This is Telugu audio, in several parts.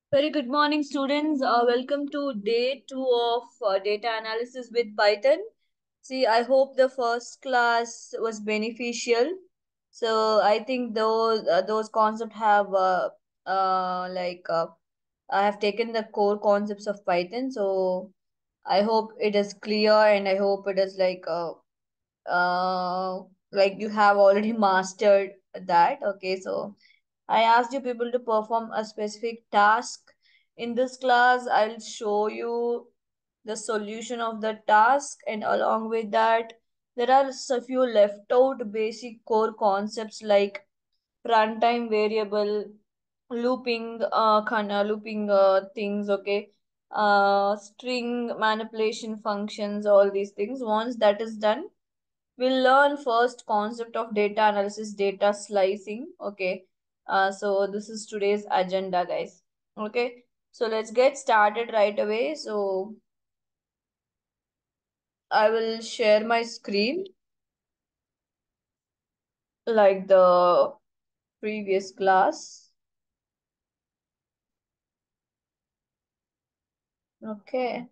Very good morning, students. Uh, welcome to day two of uh, data analysis with Python. See, I hope the first class was beneficial. So I think those uh, those concepts have uh, uh, like uh, I have taken the core concepts of Python. So I hope it is clear, and I hope it is like uh, uh like you have already mastered that. Okay, so. I asked you people to perform a specific task. In this class, I'll show you the solution of the task, and along with that, there are a few left out basic core concepts like runtime variable, looping, uh, kind of looping uh, things, okay, uh, string manipulation functions, all these things. Once that is done, we'll learn first concept of data analysis data slicing okay uh, so this is today's agenda guys okay so let's get started right away so i will share my screen like the previous class okay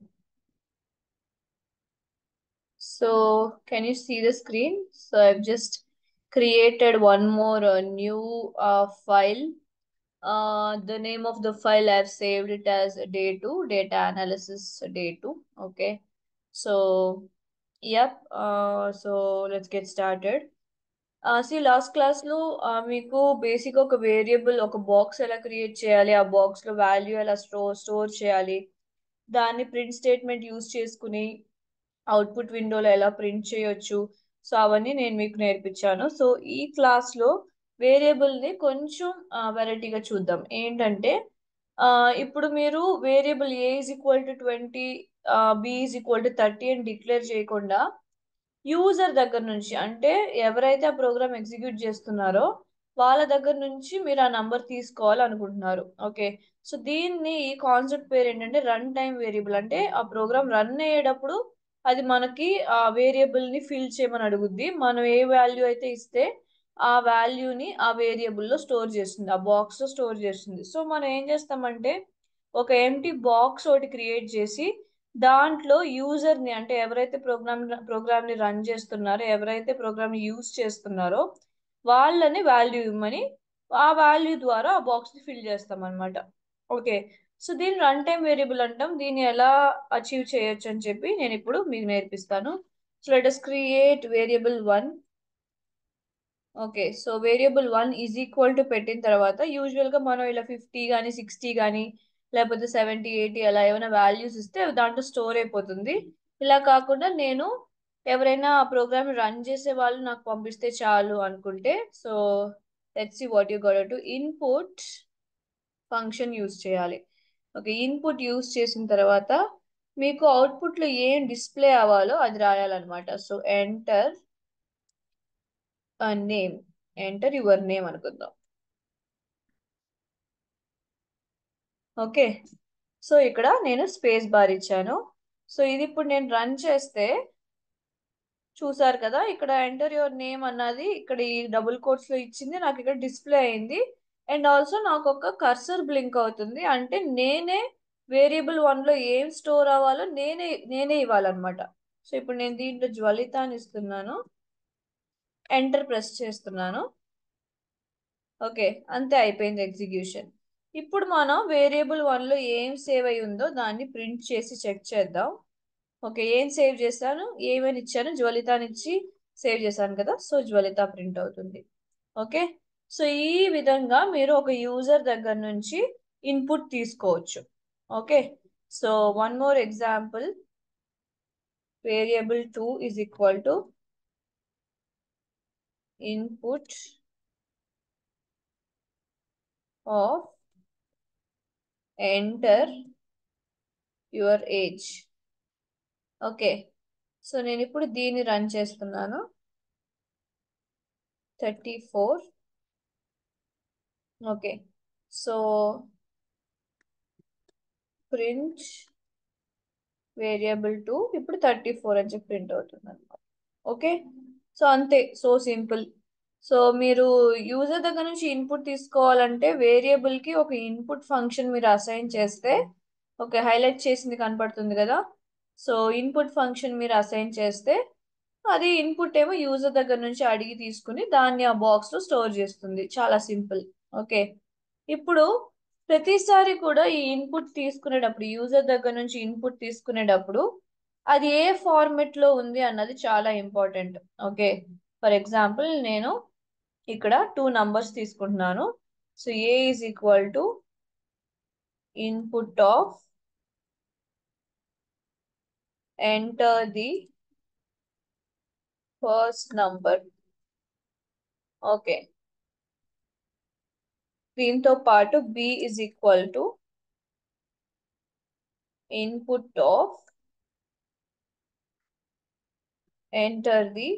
so can you see the screen so i've just created one more uh, new uh, file Uh, the name of the file I've saved it as day two, data analysis day two. Okay. So, yep. Uh, so let's get started. Uh, see, last క్లాస్లో మీకు బేసిక్ ఒక వేరియబుల్ ఒక బాక్స్ ఎలా క్రియేట్ చేయాలి ఆ బాక్స్లో వాల్యూ ఎలా స్టోర్ స్టోర్ చేయాలి దాన్ని ప్రింట్ స్టేట్మెంట్ యూజ్ చేసుకుని అవుట్పుట్ విండోలో ఎలా ప్రింట్ చేయొచ్చు సో అవన్నీ నేను మీకు నేర్పించాను సో ఈ క్లాస్లో వేరియబుల్ని కొంచెం వెరైటీగా చూద్దాం ఏంటంటే ఇప్పుడు మీరు variable A is equal to twenty B is equal to thirty అని డిక్లేర్ చేయకుండా యూజర్ దగ్గర నుంచి అంటే ఎవరైతే ఆ ప్రోగ్రామ్ ఎగ్జిక్యూట్ చేస్తున్నారో వాళ్ళ దగ్గర నుంచి మీరు ఆ నంబర్ తీసుకోవాలి అనుకుంటున్నారు ఓకే సో దీన్ని ఈ కాన్సెప్ట్ పేరు ఏంటంటే రన్ టైం వేరియబుల్ అంటే ఆ ప్రోగ్రామ్ రన్ అయ్యేటప్పుడు అది మనకి ఆ వేరియబుల్ని ఫిల్ చేయమని అడుగుద్ది మనం ఏ వాల్యూ అయితే ఇస్తే ఆ వాల్యూని ఆ వేరియబుల్లో స్టోర్ చేస్తుంది ఆ బాక్స్లో స్టోర్ చేస్తుంది సో మనం ఏం చేస్తామంటే ఒక ఎంటీ బాక్స్ ఒకటి క్రియేట్ చేసి దాంట్లో యూజర్ని అంటే ఎవరైతే ప్రోగ్రామ్ ప్రోగ్రామ్ని రన్ చేస్తున్నారో ఎవరైతే ప్రోగ్రామ్ని యూజ్ చేస్తున్నారో వాళ్ళని వాల్యూ ఇవ్వమని ఆ వాల్యూ ద్వారా ఆ బాక్స్ని ఫిల్ చేస్తాం అనమాట ఓకే సో దీన్ని రన్ టైం వేరియబుల్ అంటాం దీన్ని ఎలా అచీవ్ చేయొచ్చు అని చెప్పి నేను ఇప్పుడు మీకు నేర్పిస్తాను so let us create variable one okay so variable one is equal to పెట్టిన తర్వాత యూజువల్గా మనం ఇలా ఫిఫ్టీ కానీ సిక్స్టీ కానీ లేకపోతే సెవెంటీ ఎయిటీ అలా ఏమైనా వాల్యూస్ ఇస్తే దాంట్లో స్టోర్ అయిపోతుంది ఇలా కాకుండా నేను ఎవరైనా ఆ ప్రోగ్రామ్ రన్ చేసే వాళ్ళు నాకు పంపిస్తే చాలు అనుకుంటే so let's see what you got to input function use చేయాలి ఓకే ఇన్పుట్ యూజ్ చేసిన తర్వాత మీకు అవుట్పుట్లో ఏం డిస్ప్లే అవ్వాలో అది రాయాలన్నమాట so enter name enter your name అనుకుందాం ఓకే సో ఇక్కడ నేను స్పేస్ బార్ ఇచ్చాను సో ఇది ఇప్పుడు నేను రన్ చేస్తే చూసారు కదా ఇక్కడ ఎంటర్ యువర్ నేమ్ అన్నది ఇక్కడ ఈ డబుల్ కోట్స్ లో ఇచ్చింది నాకు ఇక్కడ డిస్ప్లే అయింది అండ్ ఆల్సో నాకు ఒక కర్సర్ బ్లింక్ అవుతుంది అంటే నేనే వేరియబుల్ వన్ లో ఏం స్టోర్ అవ్వాలో నేనే నేనే ఇవ్వాలన్నమాట సో ఇప్పుడు నేను దీంట్లో జ్వలిత అని ఇస్తున్నాను ఎంటర్ ప్రెస్ చేస్తున్నాను ఓకే అంతే అయిపోయింది ఎగ్జిక్యూషన్ ఇప్పుడు మనం వేరియబుల్ వన్లో ఏం సేవ్ అయి ఉందో దాన్ని ప్రింట్ చేసి చెక్ చేద్దాం ఓకే ఏం సేవ్ చేశాను ఏమని ఇచ్చాను జ్వలితాని ఇచ్చి సేవ్ చేశాను కదా సో జ్వలిత ప్రింట్ అవుతుంది ఓకే సో ఈ విధంగా మీరు ఒక యూజర్ దగ్గర నుంచి ఇన్పుట్ తీసుకోవచ్చు okay so one more example variable two is equal to input of enter your age okay so నేను ఇప్పుడు దీన్ని రన్ చేస్తున్నాను thirty four okay so print variable two ఇప్పుడు థర్టీ ఫోర్ అని చెప్పి ప్రింట్ అవుతుంది అనమాట ఓకే సో అంతే సో సింపుల్ సో మీరు యూజర్ దగ్గర నుంచి ఇన్పుట్ తీసుకోవాలంటే వేరియబుల్ కి ఒక ఇన్పుట్ ఫంక్షన్ మీరు అసైన్ చేస్తే ఓకే హైలైట్ చేసింది కనపడుతుంది కదా సో ఇన్పుట్ ఫంక్షన్ మీరు అసైన్ చేస్తే అది ఇన్పుట్ ఏమో యూజర్ దగ్గర నుంచి అడిగి తీసుకుని దాన్ని ఆ బాక్స్ లో స్టోర్ చేస్తుంది చాలా సింపుల్ ఓకే ఇప్పుడు ప్రతిసారి కూడా ఈ ఇన్పుట్ తీసుకునేటప్పుడు యూజర్ దగ్గర నుంచి ఇన్పుట్ తీసుకునేటప్పుడు అది ఏ ఫార్మెట్ లో ఉంది అన్నది చాలా ఇంపార్టెంట్ ఓకే ఫర్ ఎగ్జాంపుల్ నేను ఇక్కడ టూ నంబర్స్ తీసుకుంటున్నాను so A is equal to input of enter the first number okay దీంతో పాటు B is equal to input of enter the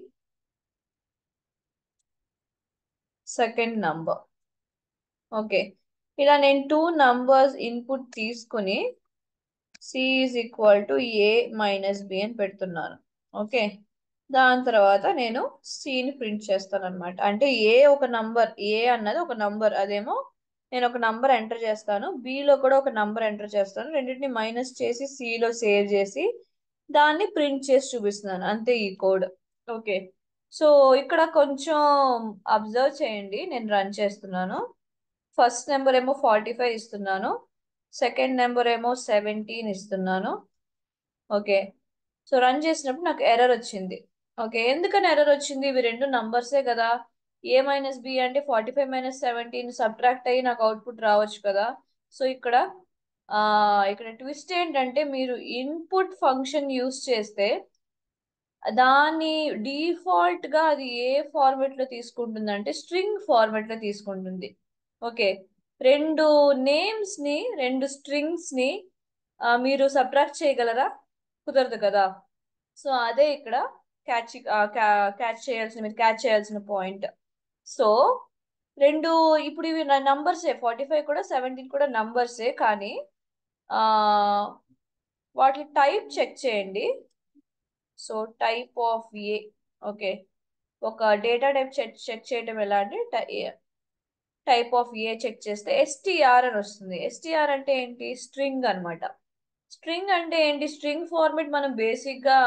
second number okay ఇలా నేను టూ నంబర్స్ ఇన్పుట్ తీసుకుని C is equal to A minus B అని పెడుతున్నాను ఓకే దాని తర్వాత నేను సిని ప్రింట్ చేస్తాను అనమాట అంటే ఏ ఒక నంబర్ ఏ అన్నది ఒక నంబర్ అదేమో నేను ఒక నంబర్ ఎంటర్ చేస్తాను బిలో కూడా ఒక నంబర్ ఎంటర్ చేస్తాను రెండింటిని మైనస్ చేసి సిలో సేవ్ చేసి దాన్ని ప్రింట్ చేసి చూపిస్తున్నాను అంతే ఈ కోడ్ ఓకే సో ఇక్కడ కొంచెం అబ్జర్వ్ చేయండి నేను రన్ చేస్తున్నాను ఫస్ట్ నెంబర్ ఏమో ఫార్టీ ఫైవ్ ఇస్తున్నాను సెకండ్ నెంబర్ ఏమో సెవెంటీన్ ఇస్తున్నాను ఓకే సో రన్ చేసినప్పుడు నాకు ఎర్రర్ వచ్చింది ఓకే ఎందుకని ఎర్రర్ వచ్చింది ఇవి రెండు నంబర్సే కదా ఏ మైనస్ బి అంటే forty five minus seventeen subtract అయ్యి నాకు అవుట్పుట్ రావచ్చు కదా సో ఇక్కడ ఆ ఇక్కడ ట్విస్ట్ ఏంటంటే మీరు ఇన్పుట్ ఫంక్షన్ యూస్ చేస్తే దాని డిఫాల్ట్ గా అది ఏ ఫార్మెట్ లో తీసుకుంటుంది అంటే స్ట్రింగ్ ఫార్మెట్ లో తీసుకుంటుంది ఓకే రెండు నేమ్స్ ని రెండు స్ట్రింగ్స్ ని మీరు సబ్ట్రాక్ట్ చేయగలరా కుదరదు కదా సో అదే ఇక్కడ క్యాచ్ క్యాచ్ చేయాల్సిన మీరు క్యాచ్ చేయాల్సిన పాయింట్ సో రెండు ఇప్పుడు ఇవి నంబర్సే ఫార్టీ ఫైవ్ కూడా సెవెంటీన్ కూడా నంబర్సే కానీ వాటి టైప్ చెక్ చేయండి so type of A okay ఒక డేటా టైప్ చెక్ చెక్ చేయడం ఎలా అంటే టైప్ ఆఫ్ ఏ చెక్ చేస్తే ఎస్టీఆర్ అని వస్తుంది ఎస్టీఆర్ అంటే ఏంటి స్ట్రింగ్ అనమాట స్ట్రింగ్ అంటే ఏంటి స్ట్రింగ్ ఫార్మెట్ మనం బేసిక్ గా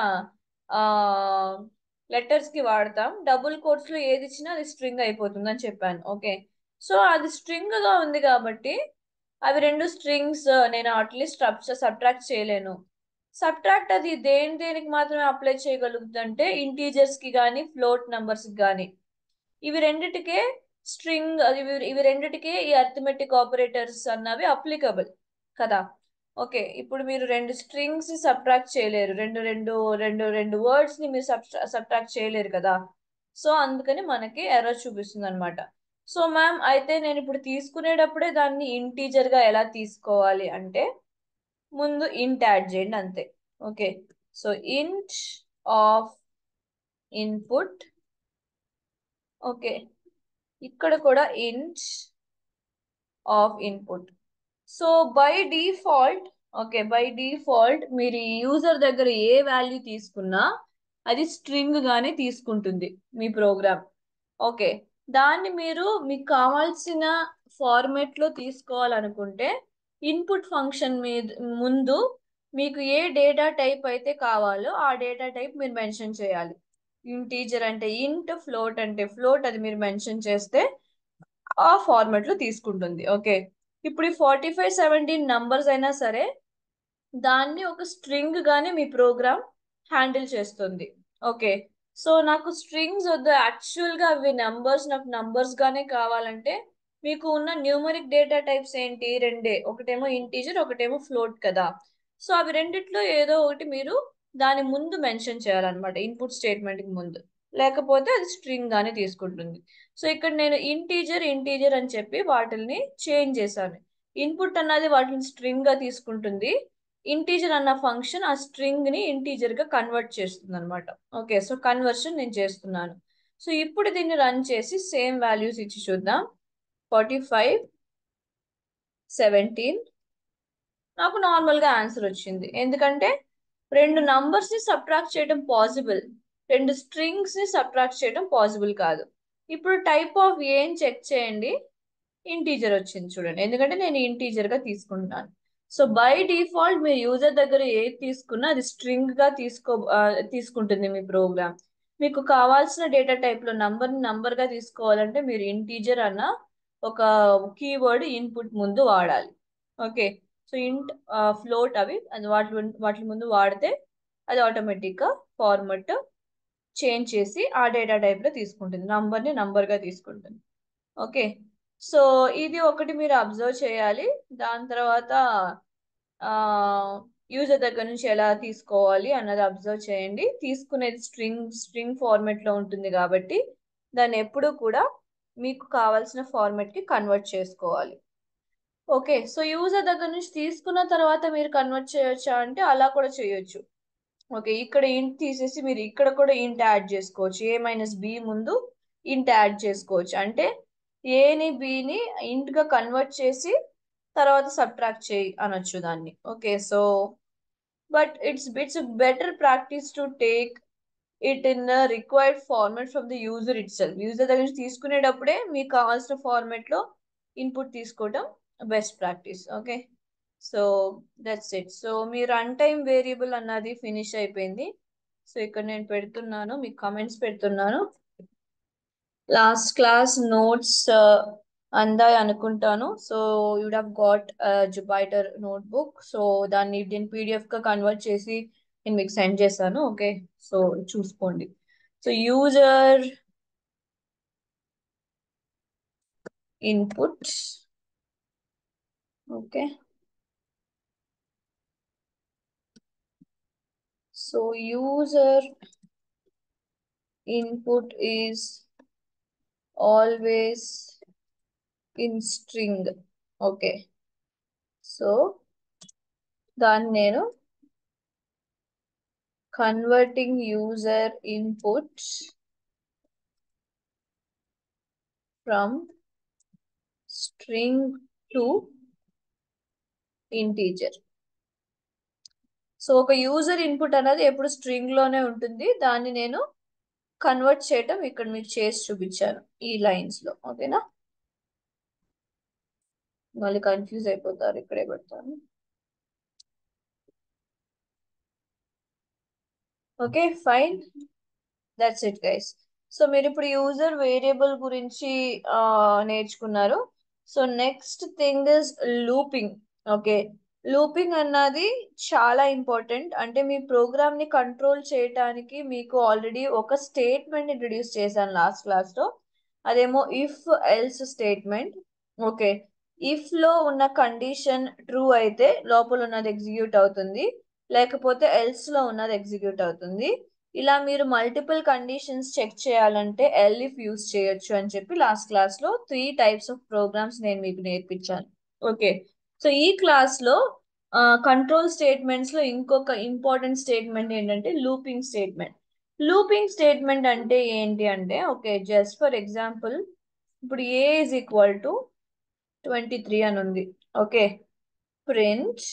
లెటర్స్ కి వాడతాం డబుల్ కోట్స్ లో ఏది ఇచ్చినా అది స్ట్రింగ్ అయిపోతుంది అని చెప్పాను ఓకే సో అది స్ట్రింగ్ గా ఉంది కాబట్టి అవి రెండు స్ట్రింగ్స్ నేను అట్లీస్ట్ సబ్ట్రాక్ట్ చేయలేను సబ్ట్రాక్ట్ అది దేని దేనికి మాత్రమే అప్లై చేయగలుగుతుంది అంటే ఇంటీజర్స్ కి కానీ ఫ్లోట్ నంబర్స్ కి కానీ ఇవి రెండిటికే స్ట్రింగ్ ఇవి రెండిటికే ఈ అర్థమెటిక్ ఆపరేటర్స్ అన్నవి అప్లికబుల్ కదా ఓకే ఇప్పుడు మీరు రెండు స్ట్రింగ్స్ ని సబ్ట్రాక్ట్ చేయలేరు రెండు రెండు రెండు రెండు వర్డ్స్ ని మీరు సబ్ట్రాక్ట్ చేయలేరు కదా సో అందుకని మనకి ఎర్రర్ చూపిస్తుంది అనమాట సో మ్యామ్ అయితే నేను ఇప్పుడు తీసుకునేటప్పుడే దాన్ని ఇంటీజర్ గా ఎలా తీసుకోవాలి అంటే ముందు ఇంట్ యాడ్ చేయండి అంతే okay so int of input okay ఇక్కడ కూడా int of input so by default okay by default మీరు యూజర్ దగ్గర ఏ వాల్యూ తీసుకున్నా అది స్ట్రింగ్ గానే తీసుకుంటుంది మీ ప్రోగ్రామ్ ఓకే దాన్ని మీరు మీకు కావాల్సిన ఫార్మెట్ లో తీసుకోవాలనుకుంటే ఇన్పుట్ ఫంక్షన్ మీద ముందు మీకు ఏ డేటా టైప్ అయితే కావాలో ఆ డేటా టైప్ మీరు మెన్షన్ చేయాలి ఇంటీజర్ అంటే ఇంట్ ఫ్లోట్ అంటే ఫ్లోట్ అది మీరు మెన్షన్ చేస్తే ఆ ఫార్మెట్ లో తీసుకుంటుంది ఓకే ఇప్పుడు ఈ ఫార్టీ ఫైవ్ సెవెంటీన్ నంబర్స్ అయినా సరే దాన్ని ఒక స్ట్రింగ్ గానే మీ ప్రోగ్రామ్ హ్యాండిల్ చేస్తుంది ఓకే సో నాకు స్ట్రింగ్స్ వద్దు యాక్చువల్ గా అవి నంబర్స్ నాకు నంబర్స్ గానే కావాలంటే మీకు ఉన్న న్యూమరిక్ డేటా టైప్స్ ఏంటి రెండే ఒకటేమో ఇంటీజర్ ఒకటేమో ఫ్లోట్ కదా సో అవి రెండిట్లో ఏదో ఒకటి మీరు దాని ముందు మెన్షన్ చేయాలన్నమాట ఇన్పుట్ స్టేట్మెంట్ కి ముందు లేకపోతే అది స్ట్రింగ్ గానే తీసుకుంటుంది సో ఇక్కడ నేను ఇంటీజర్ ఇంటీజర్ అని చెప్పి వాటిని చేంజ్ చేశాను ఇన్పుట్ అన్నది వాటిని స్ట్రింగ్ గా తీసుకుంటుంది ఇంటీజర్ అన్న ఫంక్షన్ ఆ స్ట్రింగ్ ని ఇంటీజర్ గా కన్వర్ట్ చేస్తుంది అనమాట ఓకే సో కన్వర్షన్ నేను చేస్తున్నాను సో ఇప్పుడు దీన్ని రన్ చేసి సేమ్ వాల్యూస్ ఇచ్చి చూద్దాం ఫార్టీ ఫైవ్ సెవెంటీన్ నాకు నార్మల్ గా ఆన్సర్ వచ్చింది ఎందుకంటే రెండు నంబర్స్ ని సబ్ట్రాక్ట్ చేయడం పాసిబుల్ రెండు స్ట్రింగ్స్ ని సబ్ట్రాక్ట్ చేయడం పాసిబుల్ కాదు ఇప్పుడు టైప్ ఆఫ్ ఏం చెక్ చేయండి ఇంటీజర్ వచ్చింది చూడండి ఎందుకంటే నేను ఇంటీజర్ గా తీసుకుంటున్నాను సో బై డిఫాల్ట్ మీ యూజర్ దగ్గర ఏది తీసుకున్నా అది స్ట్రింగ్ గా తీసుకో ఆ, తీసుకుంటుంది మీ ప్రోగ్రామ్ మీకు కావాల్సిన డేటా టైప్ లో నంబర్ నంబర్ గా తీసుకోవాలంటే మీరు ఇంటీజర్ అన్న ఒక కీవర్డ్ ఇన్పుట్ ముందు వాడాలి ఓకే సో ఇంట్ ఫ్లోట్ అవి అది వాటి వాటి ముందు వాడితే అది ఆటోమేటిక్ గా ఫార్మట్ చేంజ్ చేసి ఆ డేటా టైప్ లో తీసుకుంటుంది నంబర్ ని నంబర్ గా తీసుకుంటుంది ఓకే సో ఇది ఒకటి మీరు అబ్జర్వ్ చేయాలి దాని తర్వాత యూజర్ దగ్గర నుంచి ఎలా తీసుకోవాలి అన్నది అబ్జర్వ్ చేయండి తీసుకునేది స్ట్రింగ్ స్ట్రింగ్ ఫార్మెట్ లో ఉంటుంది కాబట్టి దాన్ని ఎప్పుడూ కూడా మీకు కావాల్సిన ఫార్మెట్ కి కన్వర్ట్ చేసుకోవాలి ఓకే సో యూజర్ దగ్గర నుంచి తీసుకున్న తర్వాత మీరు కన్వర్ట్ చేయొచ్చా అంటే అలా కూడా చేయొచ్చు ఓకే ఇక్కడ ఇంట్ తీసేసి మీరు ఇక్కడ కూడా ఇంట్ యాడ్ చేసుకోవచ్చు ఏ మైనస్ బి ముందు ఇంట్ యాడ్ చేసుకోవచ్చు అంటే ఏని బిని ఇంట్ గా కన్వర్ట్ చేసి తర్వాత సబ్ట్రాక్ట్ చేయి అనొచ్చు దాన్ని okay so but it's it's better practice to take it in the required format from the user itself user దగ్గర నుంచి తీసుకునేటప్పుడే మీకు కావాల్సిన ఫార్మాట్ లో ఇన్పుట్ తీసుకోవటం best practice okay so that's it so మీ రన్ టైం వేరియబుల్ అన్నది ఫినిష్ అయిపోయింది సో ఇక్కడ నేను పెడుతున్నాను మీకు కమెంట్స్ పెడుతున్నాను లాస్ట్ క్లాస్ నోట్స్ అందాయి అనుకుంటాను so you'd have got Jupyter notebook so దాన్ని నేను పీడిఎఫ్ గా కన్వర్ట్ చేసి నేను మీకు సెండ్ చేశాను ఓకే సో చూసుకోండి so user input okay so user input is always in string okay so దాన్ని నేను converting user input from string to integer so ఒక యూజర్ ఇన్పుట్ అనేది ఎప్పుడు స్ట్రింగ్ లోనే ఉంటుంది దాన్ని నేను కన్వర్ట్ చేయటం ఇక్కడ మీకు చేసి చూపించాను ఈ లైన్స్ లో ఓకేనా మళ్ళీ కన్ఫ్యూజ్ అయిపోతారు ఇక్కడే పెడతాను okay fine that's it guys so మీరు ఇప్పుడు యూజర్ వేరియబుల్ గురించి ఆ, నేర్చుకున్నారు so next thing is looping okay looping అన్నది చాలా ఇంపార్టెంట్ అంటే మీ ప్రోగ్రామ్ ని కంట్రోల్ చేయటానికి మీకు ఆల్రెడీ ఒక స్టేట్మెంట్ ఇంట్రడ్యూస్ చేశాను లాస్ట్ క్లాస్ లో అదేమో if else statement okay if లో ఉన్న కండిషన్ ట్రూ అయితే లోపల ఉన్నది ఎగ్జిక్యూట్ అవుతుంది లేకపోతే ఎల్స్ లో ఉన్నది ఎగ్జిక్యూట్ అవుతుంది ఇలా మీరు మల్టిపుల్ కండిషన్స్ చెక్ చేయాలంటే ఎల్ ఇఫ్ యూస్ చేయొచ్చు అని చెప్పి లాస్ట్ క్లాస్ లో త్రీ టైప్స్ ఆఫ్ ప్రోగ్రామ్స్ నేను మీకు నేర్పించాను ఓకే సో ఈ క్లాస్ లో కంట్రోల్ స్టేట్మెంట్స్ లో ఇంకొక ఇంపార్టెంట్ స్టేట్మెంట్ ఏంటంటే లూపింగ్ స్టేట్మెంట్ లూపింగ్ స్టేట్మెంట్ అంటే ఏంటి అంటే ఓకే జస్ట్ ఫర్ ఎగ్జాంపుల్ ఇప్పుడు a is equal to twenty three అని ఉంది okay print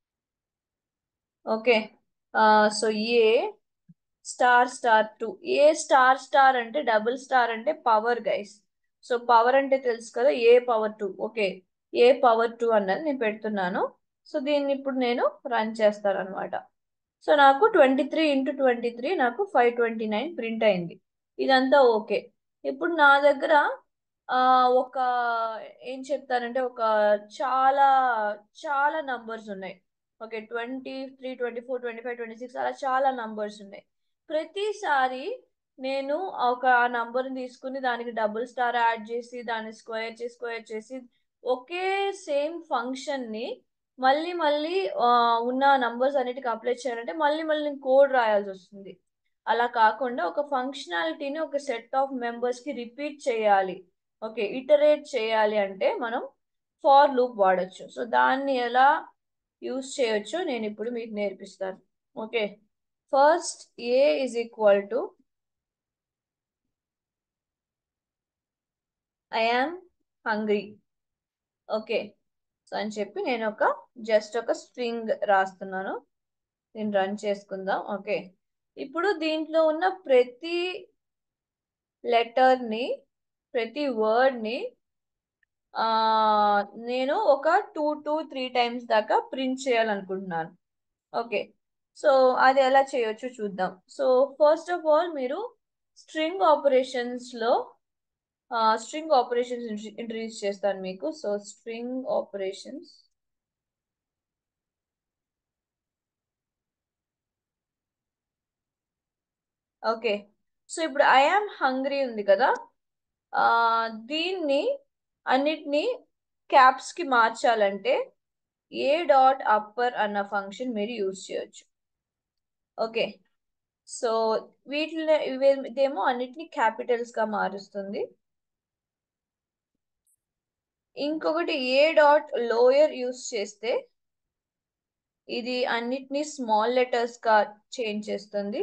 okay so a star star two a star star అంటే డబుల్ స్టార్ అంటే పవర్ గైస్ సో పవర్ అంటే తెలుసు కదా a power two okay a power two అన్నది నేను పెడుతున్నాను సో దీన్ని ఇప్పుడు నేను రన్ చేస్తాను అనమాట సో నాకు twenty three into twenty three నాకు ఫైవ్ ట్వంటీ నైన్ ప్రింట్ అయింది ఇదంతా ఓకే ఇప్పుడు నా దగ్గర ఆ ఒక ఏం చెప్తానంటే ఒక చాలా చాలా నంబర్స్ ఉన్నాయి okay twenty three twenty four twenty five twenty six అలా చాలా నంబర్స్ ఉన్నాయి ప్రతిసారి నేను ఒక నంబర్ని తీసుకుని దానికి డబుల్ స్టార్ యాడ్ చేసి దాన్ని స్క్వేర్ చేసి స్క్వేర్ చేసి ఒకే సేమ్ ఫంక్షన్ని మళ్ళీ మళ్ళీ ఆ, ఉన్న నంబర్స్ అన్నిటికి అప్లై చేయాలంటే మళ్ళీ మళ్ళీ కోడ్ రాయాల్సి వస్తుంది అలా కాకుండా ఒక ఫంక్షనాలిటీని ఒక సెట్ ఆఫ్ మెంబర్స్ కి రిపీట్ చేయాలి ఓకే ఇటరేట్ చేయాలి అంటే మనం ఫార్ లూప్ వాడచ్చు సో దాన్ని ఎలా యూస్ చేయొచ్చో నేను ఇప్పుడు మీకు నేర్పిస్తాను okay first a is equal to I am hungry okay so అని చెప్పి నేను ఒక జస్ట్ ఒక స్ట్రింగ్ రాస్తున్నాను దీన్ని రన్ చేసుకుందాం ఓకే ఇప్పుడు దీంట్లో ఉన్న ప్రతి లెటర్ ని ప్రతి వర్డ్ ని ఆ నేను ఒక టూ టు త్రీ టైమ్స్ దాకా ప్రింట్ చేయాలనుకుంటున్నాను ఓకే సో అది ఎలా చేయొచ్చు చూద్దాం సో ఫస్ట్ ఆఫ్ ఆల్ మీరు స్ట్రింగ్ ఆపరేషన్స్ లో స్ట్రింగ్ ఆపరేషన్స్ ఇంట్రడ్యూస్ చేస్తాను మీకు so string operations okay so ఇప్పుడు ఐ ఆమ్ హంగ్రీ ఉంది కదా ఆ దీన్ని అన్నిటినీ క్యాప్స్ కి మార్చాలంటే ఏ డాట్ అప్పర్ అన్న ఫంక్షన్ మీరు యూజ్ చేయొచ్చు ఓకే సో వీటిలో ఇదేమో అన్నిటిని క్యాపిటల్స్ గా మారుస్తుంది ఇంకొకటి ఏ డాట్ లోయర్ యూస్ చేస్తే ఇది అన్నిటిని స్మాల్ లెటర్స్ గా చేంజ్ చేస్తుంది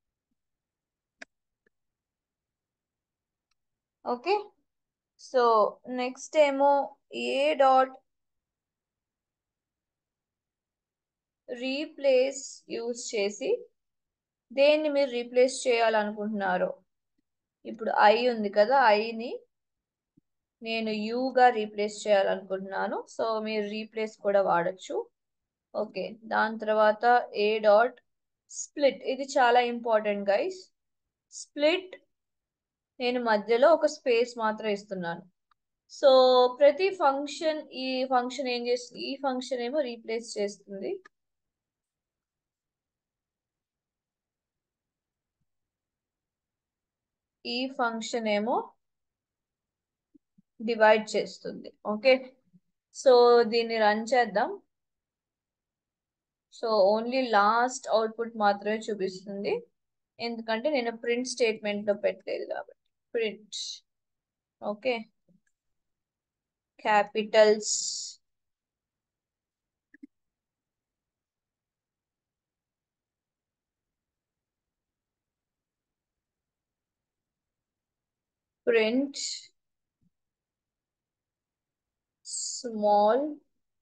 ఓకే సో నెక్స్ట్ ఏమో ఏ డాట్ రీప్లేస్ యూస్ చేసి దేన్ని మీరు రీప్లేస్ చేయాలనుకుంటున్నారో ఇప్పుడు ఐ ఉంది కదా ఐని నేను యూగా రీప్లేస్ చేయాలనుకుంటున్నాను సో మీరు రీప్లేస్ కూడా వాడచ్చు ఓకే దాని తర్వాత ఏ డాట్ స్ప్లిట్ ఇది చాలా ఇంపార్టెంట్ గైస్ స్ప్లిట్ నేను మధ్యలో ఒక స్పేస్ మాత్రం ఇస్తున్నాను సో ప్రతి ఫంక్షన్ ఈ ఫంక్షన్ ఏం చేస్తుంది ఈ ఫంక్షన్ ఏమో రీప్లేస్ చేస్తుంది ఈ ఫంక్షన్ ఏమో డివైడ్ చేస్తుంది ఓకే సో దీన్ని రన్ చేద్దాం సో ఓన్లీ లాస్ట్ అవుట్పుట్ మాత్రమే చూపిస్తుంది ఎందుకంటే నేను ప్రింట్ స్టేట్మెంట్ లో పెట్టలేదు కాబట్టి print okay capitals print small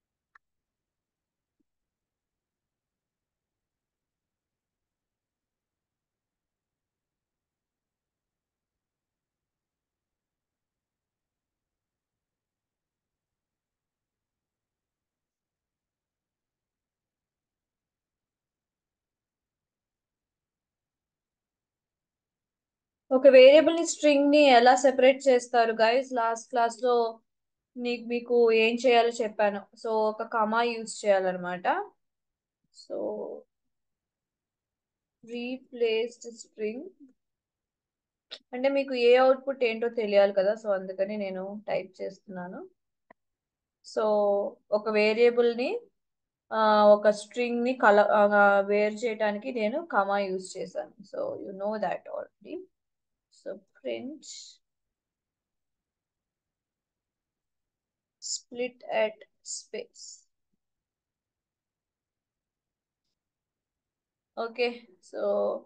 ఒక వేరియబుల్ ని స్ట్రింగ్ ని ఎలా సెపరేట్ చేస్తారు గైస్ లాస్ట్ క్లాస్ లో నీకు మీకు ఏం చేయాలో చెప్పాను సో ఒక కమా యూజ్ చేయాలన్నమాట సో రీప్లేస్డ్ స్ట్రింగ్ అంటే మీకు ఏ అవుట్పుట్ ఏంటో తెలియాలి కదా సో అందుకని నేను టైప్ చేస్తున్నాను సో ఒక వేరియబుల్ ని ఒక స్ట్రింగ్ ని కల వేర్ చేయడానికి నేను కమా యూజ్ చేశాను so you know that already so print split at space okay so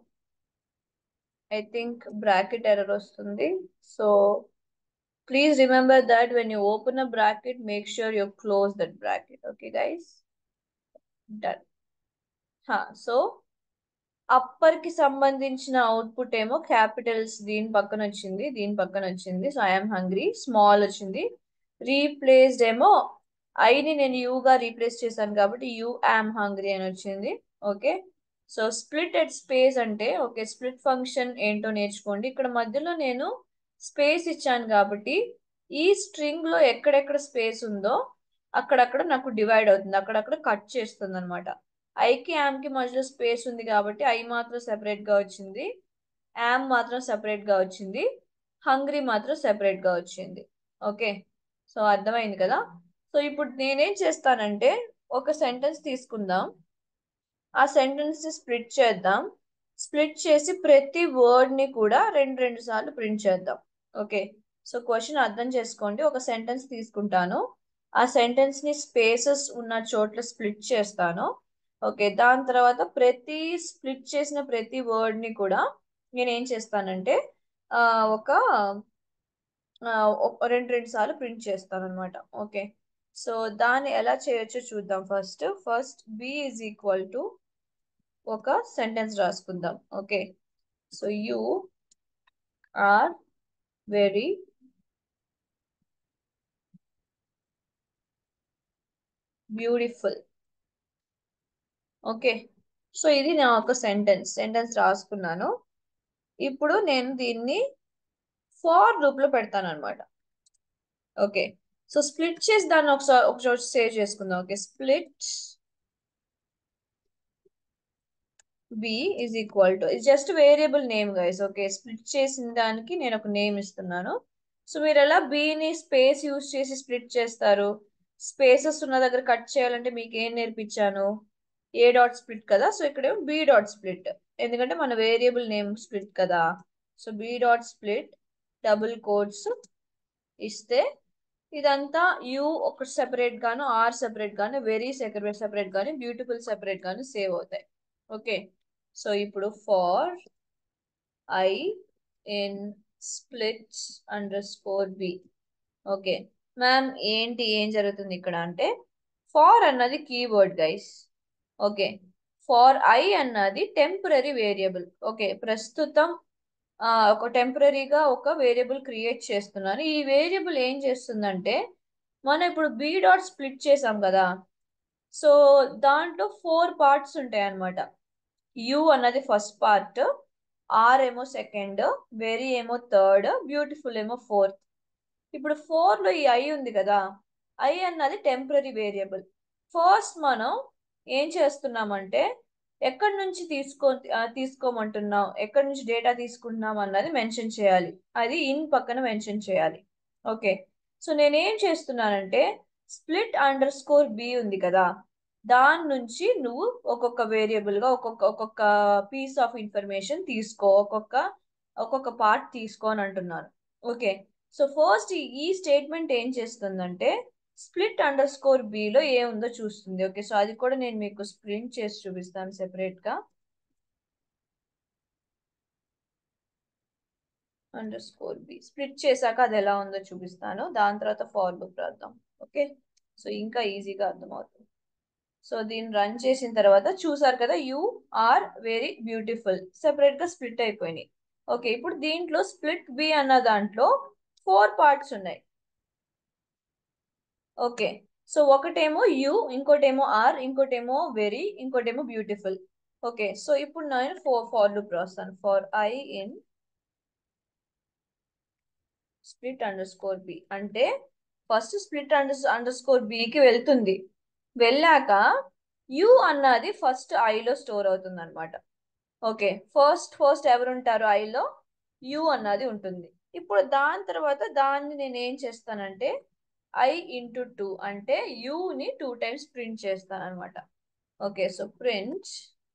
I think bracket error వస్తుంది so please remember that when you open a bracket make sure you close that bracket okay guys done so upper కి సంబంధించిన అవుట్పుట్ ఏమో క్యాపిటల్స్ దీని పక్కన వచ్చింది దీని పక్కన వచ్చింది సో ఐఎమ్ హంగ్రీ స్మాల్ వచ్చింది రీప్లేస్డ్ ఏమో ఐని నేను యూగా రీప్లేస్ చేశాను కాబట్టి యూ యామ్ హంగ్రీ అని వచ్చింది okay so split at space అంటే ఓకే స్ప్లిట్ ఫంక్షన్ ఏంటో నేర్చుకోండి ఇక్కడ మధ్యలో నేను స్పేస్ ఇచ్చాను కాబట్టి ఈ స్ట్రింగ్ లో ఎక్కడెక్కడ స్పేస్ ఉందో అక్కడక్కడ నాకు డివైడ్ అవుతుంది అక్కడక్కడ కట్ చేస్తుంది అనమాట ఐకి యామ్ కి మధ్యలో స్పేస్ ఉంది కాబట్టి ఐ మాత్రం సెపరేట్ గా వచ్చింది యామ్ మాత్రం సెపరేట్ గా వచ్చింది హంగ్రీ మాత్రం సెపరేట్ గా వచ్చింది ఓకే సో అర్థమైంది కదా సో ఇప్పుడు నేనేం చేస్తానంటే ఒక సెంటెన్స్ తీసుకుందాం ఆ సెంటెన్స్ ని స్ప్లిట్ చేద్దాం స్ప్లిట్ చేసి ప్రతి వర్డ్ ని కూడా రెండు రెండు సార్లు ప్రింట్ చేద్దాం ఓకే సో క్వశ్చన్ అర్థం చేసుకోండి ఒక సెంటెన్స్ తీసుకుంటాను ఆ సెంటెన్స్ ని స్పేసెస్ ఉన్న చోట్ల స్ప్లిట్ చేస్తాను ఓకే దాని తర్వాత ప్రతి స్ప్లిట్ చేసిన ప్రతి వర్డ్ ని కూడా నేను ఏం చేస్తానంటే ఒక రెండు రెండు సార్లు ప్రింట్ చేస్తాను అనమాట ఓకే సో దాన్ని ఎలా చేయొచ్చో చూద్దాం first first b is equal to ఒక సెంటెన్స్ రాసుకుందాం okay so you are very beautiful okay so ఇది నా ఒక సెంటెన్స్ సెంటెన్స్ రాసుకున్నాను ఇప్పుడు నేను దీన్ని ఫార్ లూప్ లో పెడతాను అనమాట ఓకే సో స్ప్లిట్ చేసి దాన్ని ఒకసారి ఒక చోట సేవ్ చేసుకుందాం okay split b is equal to ఇది just variable name guys okay split చేసిన దానికి నేను ఒక నేమ్ ఇస్తున్నాను సో మీరు ఎలా బిని స్పేస్ యూజ్ చేసి స్ప్లిట్ చేస్తారు స్పేసెస్ ఉన్న దగ్గర కట్ చేయాలంటే మీకు ఏం నేర్పించాను ఏ డాట్ స్ప్లిట్ కదా సో ఇక్కడ బి డాట్ స్ప్లిట్ ఎందుకంటే మన వేరియబుల్ నేమ్ స్ప్లిట్ కదా so b dot split double quotes ఇస్తే ఇదంతా యూ ఒక సెపరేట్ గాను ఆర్ సెపరేట్ గాను వెరీ సెపరేట్ సెపరేట్ గాను బ్యూటిఫుల్ సెపరేట్ గాను సేవ్ అవుతాయి ఓకే సో ఇప్పుడు for i in split underscore b okay ma'am ఏంటి ఏం జరుగుతుంది ఇక్కడ అంటే ఫార్ అన్నది keyword guys okay for i అన్నది టెంపరీ వేరియబుల్ ఓకే ప్రస్తుతం ఒక టెంపరీగా ఒక వేరియబుల్ క్రియేట్ చేస్తున్నాను ఈ వేరియబుల్ ఏం చేస్తుందంటే మనం ఇప్పుడు బి డాట్ స్ప్లిట్ చేసాం కదా సో దాంట్లో ఫోర్ పార్ట్స్ ఉంటాయి అన్నమాట యు అన్నది ఫస్ట్ పార్ట్ ఆర్ ఏమో సెకండ్ వెరీ ఏమో థర్డ్ బ్యూటిఫుల్ ఏమో ఫోర్త్ ఇప్పుడు ఫోర్ లో ఈ ఐ ఉంది కదా ఐ అన్నది టెంపరీ వేరియబుల్ ఫస్ట్ మనం ఏం చేస్తున్నామంటే ఎక్కడి నుంచి తీసుకో తీసుకోమంటున్నాం ఎక్కడి నుంచి డేటా తీసుకుంటున్నాం అన్నది మెన్షన్ చేయాలి అది ఇన్ పక్కన మెన్షన్ చేయాలి ఓకే సో నేనేం చేస్తున్నానంటే స్ప్లిట్ అండర్ స్కోర్ బి ఉంది కదా దాని నుంచి నువ్వు ఒక్కొక్క వేరియబుల్ గా ఒక్కొక్క ఒక్కొక్క పీస్ ఆఫ్ ఇన్ఫర్మేషన్ తీసుకో ఒక్కొక్క ఒక్కొక్క పార్ట్ తీసుకో అని అంటున్నాను ఓకే సో ఫస్ట్ ఈ స్టేట్మెంట్ ఏం చేస్తుందంటే స్ప్లిట్ అండర్ స్కోర్ బిలో ఏముందో చూస్తుంది ఓకే సో అది కూడా నేను మీకు స్ప్రింట్ చేసి చూపిస్తాను సెపరేట్ గా అండర్ స్కోర్ బి స్ప్లిట్ చేశాక అది ఎలా ఉందో చూపిస్తాను దాని తర్వాత ఫార్ లూప్ రాద్దాం ఓకే సో ఇంకా ఈజీగా అర్థమవుతుంది సో దీన్ని రన్ చేసిన తర్వాత చూసారు కదా you are very beautiful separate గా స్ప్లిట్ అయిపోయినాయి ఓకే ఇప్పుడు దీంట్లో స్ప్లిట్ బి అన్న దాంట్లో ఫోర్ పార్ట్స్ ఉన్నాయి ఓకే సో ఒకటేమో యు ఇంకోటేమో ఆర్ ఇంకోటేమో వెరీ ఇంకోటేమో బ్యూటిఫుల్ ఓకే సో ఇప్పుడు నేను ఫోర్ ఫార్ లూప్ రాస్తాను for i in split underscore b అంటే first split under underscore బికి వెళ్తుంది వెళ్ళాక యు అన్నది ఫస్ట్ ఐలో స్టోర్ అవుతుంది అనమాట ఓకే ఫస్ట్ ఫస్ట్ ఎవరు ఉంటారు ఐలో యు అన్నది ఉంటుంది ఇప్పుడు దాని తర్వాత దాన్ని నేను ఏం చేస్తానంటే ఐ ఇంటూ టూ అంటే ని టూ టైమ్స్ ప్రింట్ చేస్తాను అనమాట okay so print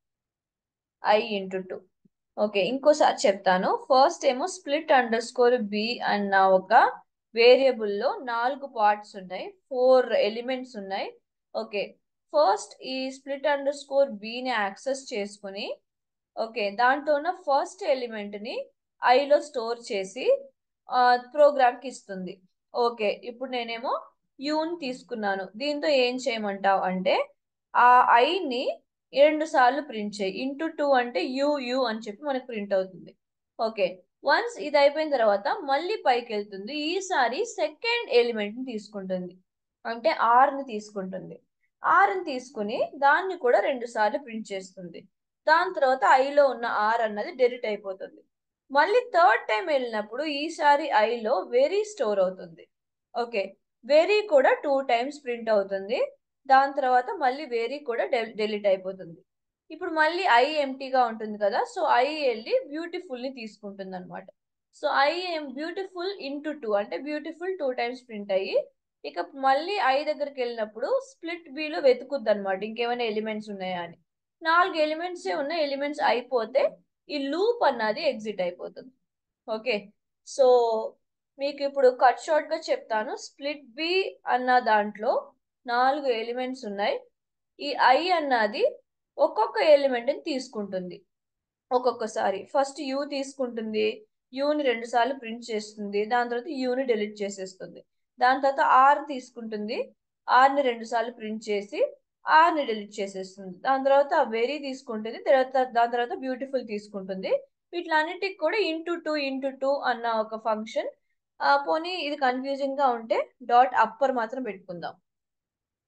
i into two okay ఇంకోసారి చెప్తాను ఫస్ట్ ఏమో స్ప్లిట్ అండర్ స్కోర్ బి అన్న ఒక వేరియబుల్లో నాలుగు పార్ట్స్ ఉన్నాయి ఫోర్ ఎలిమెంట్స్ ఉన్నాయి ఓకే ఫస్ట్ ఈ స్ప్లిట్ అండర్ స్కోర్ బిని యాక్సెస్ చేసుకుని ఓకే దాంట్లో ఉన్న ఫస్ట్ ఎలిమెంట్ని ఐలో స్టోర్ చేసి ప్రోగ్రామ్కి ఇస్తుంది ఓకే ఇప్పుడు నేనేమో యూని తీసుకున్నాను దీంతో ఏం చేయమంటావు అంటే ఆ ఐని రెండు సార్లు ప్రింట్ చేయి ఇంటూ టూ అంటే యూ యూ అని చెప్పి మనకు ప్రింట్ అవుతుంది ఓకే వన్స్ ఇది అయిపోయిన తర్వాత మళ్ళీ పైకి వెళ్తుంది ఈసారి సెకండ్ ఎలిమెంట్ని తీసుకుంటుంది అంటే ఆర్ని తీసుకుంటుంది ఆర్ని తీసుకుని దాన్ని కూడా రెండు సార్లు ప్రింట్ చేస్తుంది దాని తర్వాత ఐలో ఉన్న ఆర్ అన్నది డెలిట్ అయిపోతుంది మళ్ళీ థర్డ్ టైం వెళ్ళినప్పుడు ఈసారి ఐలో వెరీ స్టోర్ అవుతుంది ఓకే వెరీ కూడా టూ టైమ్స్ ప్రింట్ అవుతుంది దాని తర్వాత మళ్ళీ వెరీ కూడా డెలిట్ అయిపోతుంది ఇప్పుడు మళ్ళీ ఐ ఎంటీగా ఉంటుంది కదా సో ఐ వెళ్ళి బ్యూటిఫుల్ ని తీసుకుంటుంది అనమాట so I'm beautiful into two అంటే బ్యూటిఫుల్ టూ టైమ్స్ ప్రింట్ అయ్యి ఇక మళ్ళీ ఐ దగ్గరికి వెళ్ళినప్పుడు స్ప్లిట్ బిలో వెతుకుద్ది అనమాట ఇంకేమైనా ఎలిమెంట్స్ ఉన్నాయా అని నాలుగు ఎలిమెంట్సే ఉన్న ఎలిమెంట్స్ అయిపోతే ఈ లూప్ అన్నది ఎగ్జిట్ అయిపోతుంది ఓకే సో మీకు ఇప్పుడు కట్ షార్ట్ గా చెప్తాను స్ప్లిట్ బి అన్న దాంట్లో నాలుగు ఎలిమెంట్స్ ఉన్నాయి ఈ ఐ అన్నది ఒక్కొక్క ఎలిమెంట్ ని తీసుకుంటుంది ఒక్కొక్కసారి ఫస్ట్ యూ తీసుకుంటుంది యూని రెండు సార్లు ప్రింట్ చేస్తుంది దాని తర్వాత యూని డెలీట్ చేసేస్తుంది దాని తర్వాత ఆర్ తీసుకుంటుంది ఆర్ని రెండు సార్లు ప్రింట్ చేసి ఆర్ని డెలీట్ చేసేస్తుంది దాని తర్వాత వెరీ తీసుకుంటుంది తర్వాత దాని తర్వాత బ్యూటిఫుల్ తీసుకుంటుంది వీటిలన్నిటికి కూడా ఇంటూ టూ ఇంటూ టూ అన్న ఒక ఫంక్షన్ పోనీ ఇది కన్ఫ్యూజింగ్ గా ఉంటే డాట్ అప్పర్ మాత్రం పెట్టుకుందాం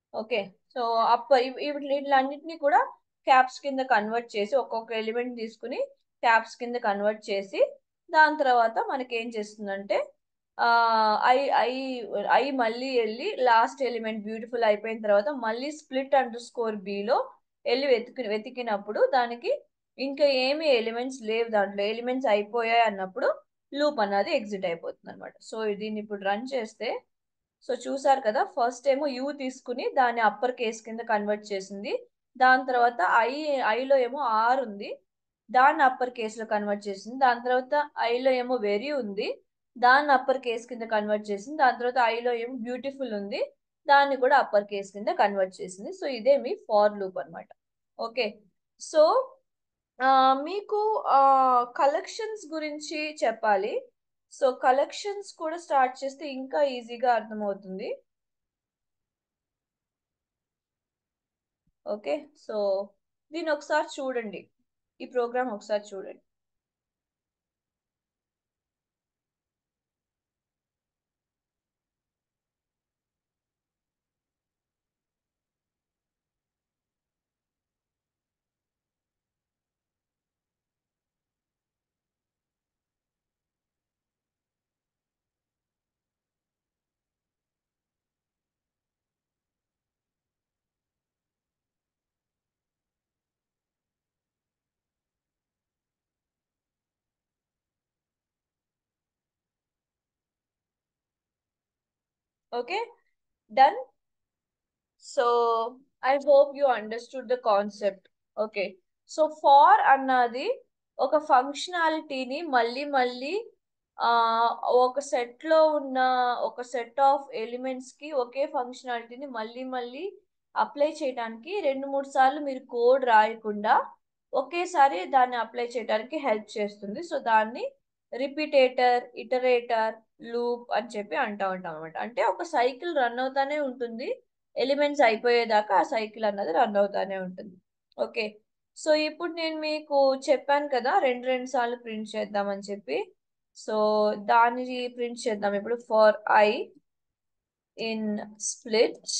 ఓకే సో అప్ప వీటిలన్నిటిని కూడా క్యాప్స్ కింద కన్వర్ట్ చేసి ఒక్కొక్క ఎలిమెంట్ తీసుకుని క్యాప్స్ కింద కన్వర్ట్ చేసి దాని తర్వాత మనకి ఏం చేస్తుందంటే ఆ ఐ ఐ ఐ మళ్ళీ వెళ్ళి లాస్ట్ ఎలిమెంట్ బ్యూటిఫుల్ అయిపోయిన తర్వాత మళ్ళీ స్ప్లిట్ అండర్ స్కోర్ బిలో వెళ్ళి వెతికి వెతికినప్పుడు దానికి ఇంకా ఏమి ఎలిమెంట్స్ లేవు దాంట్లో ఎలిమెంట్స్ అయిపోయాయి అన్నప్పుడు లూప్ అన్నది ఎగ్జిట్ అయిపోతుంది అనమాట సో దీన్ని ఇప్పుడు రన్ చేస్తే సో చూసారు కదా ఫస్ట్ ఏమో యూ తీసుకుని దాన్ని అప్పర్ కేస్ కింద కన్వర్ట్ చేసింది దాని తర్వాత ఐ ఐలో ఏమో ఆర్ ఉంది దాన్ని అప్పర్ కేసులో కన్వర్ట్ చేసింది దాని తర్వాత ఐలో ఏమో వెరీ ఉంది దాన్ని అప్పర్ కేస్ కింద కన్వర్ట్ చేసింది దాని తర్వాత ఐలో ఏమో బ్యూటిఫుల్ ఉంది దాన్ని కూడా అప్పర్ కేస్ కింద కన్వర్ట్ చేసింది సో ఇదే మీ ఫార్ లూప్ అనమాట ఓకే సో మీకు కలెక్షన్స్ గురించి చెప్పాలి సో కలెక్షన్స్ కూడా స్టార్ట్ చేస్తే ఇంకా ఈజీగా అర్థమవుతుంది ఓకే సో దీన్ని ఒకసారి చూడండి ఈ ప్రోగ్రామ్ ఒకసారి చూడండి okay done so I hope you understood the concept okay so for అన్నది ఒక ఫంక్షనాలిటీని మళ్ళీ మళ్ళీ ఒక సెట్ లో ఉన్న ఒక సెట్ ఆఫ్ ఎలిమెంట్స్ కి ఒకే ఫంక్షనాలిటీని మళ్ళీ మళ్ళీ అప్లై చేయడానికి రెండు మూడు సార్లు మీరు కోడ్ రాయకుండా ఒకేసారి దాన్ని అప్లై చేయడానికి హెల్ప్ చేస్తుంది సో దాన్ని రిపీటేటర్ ఇటరేటర్ లూప్ అని చెప్పి అంటూ ఉంటాం అనమాట అంటే ఒక సైకిల్ రన్ అవుతానే ఉంటుంది ఎలిమెంట్స్ అయిపోయేదాకా ఆ సైకిల్ అన్నది రన్ అవుతానే ఉంటుంది ఓకే సో ఇప్పుడు నేను మీకు చెప్పాను కదా రెండు రెండు సార్లు ప్రింట్ చేద్దామని చెప్పి సో దాన్ని ప్రింట్ చేద్దాం ఇప్పుడు for i in split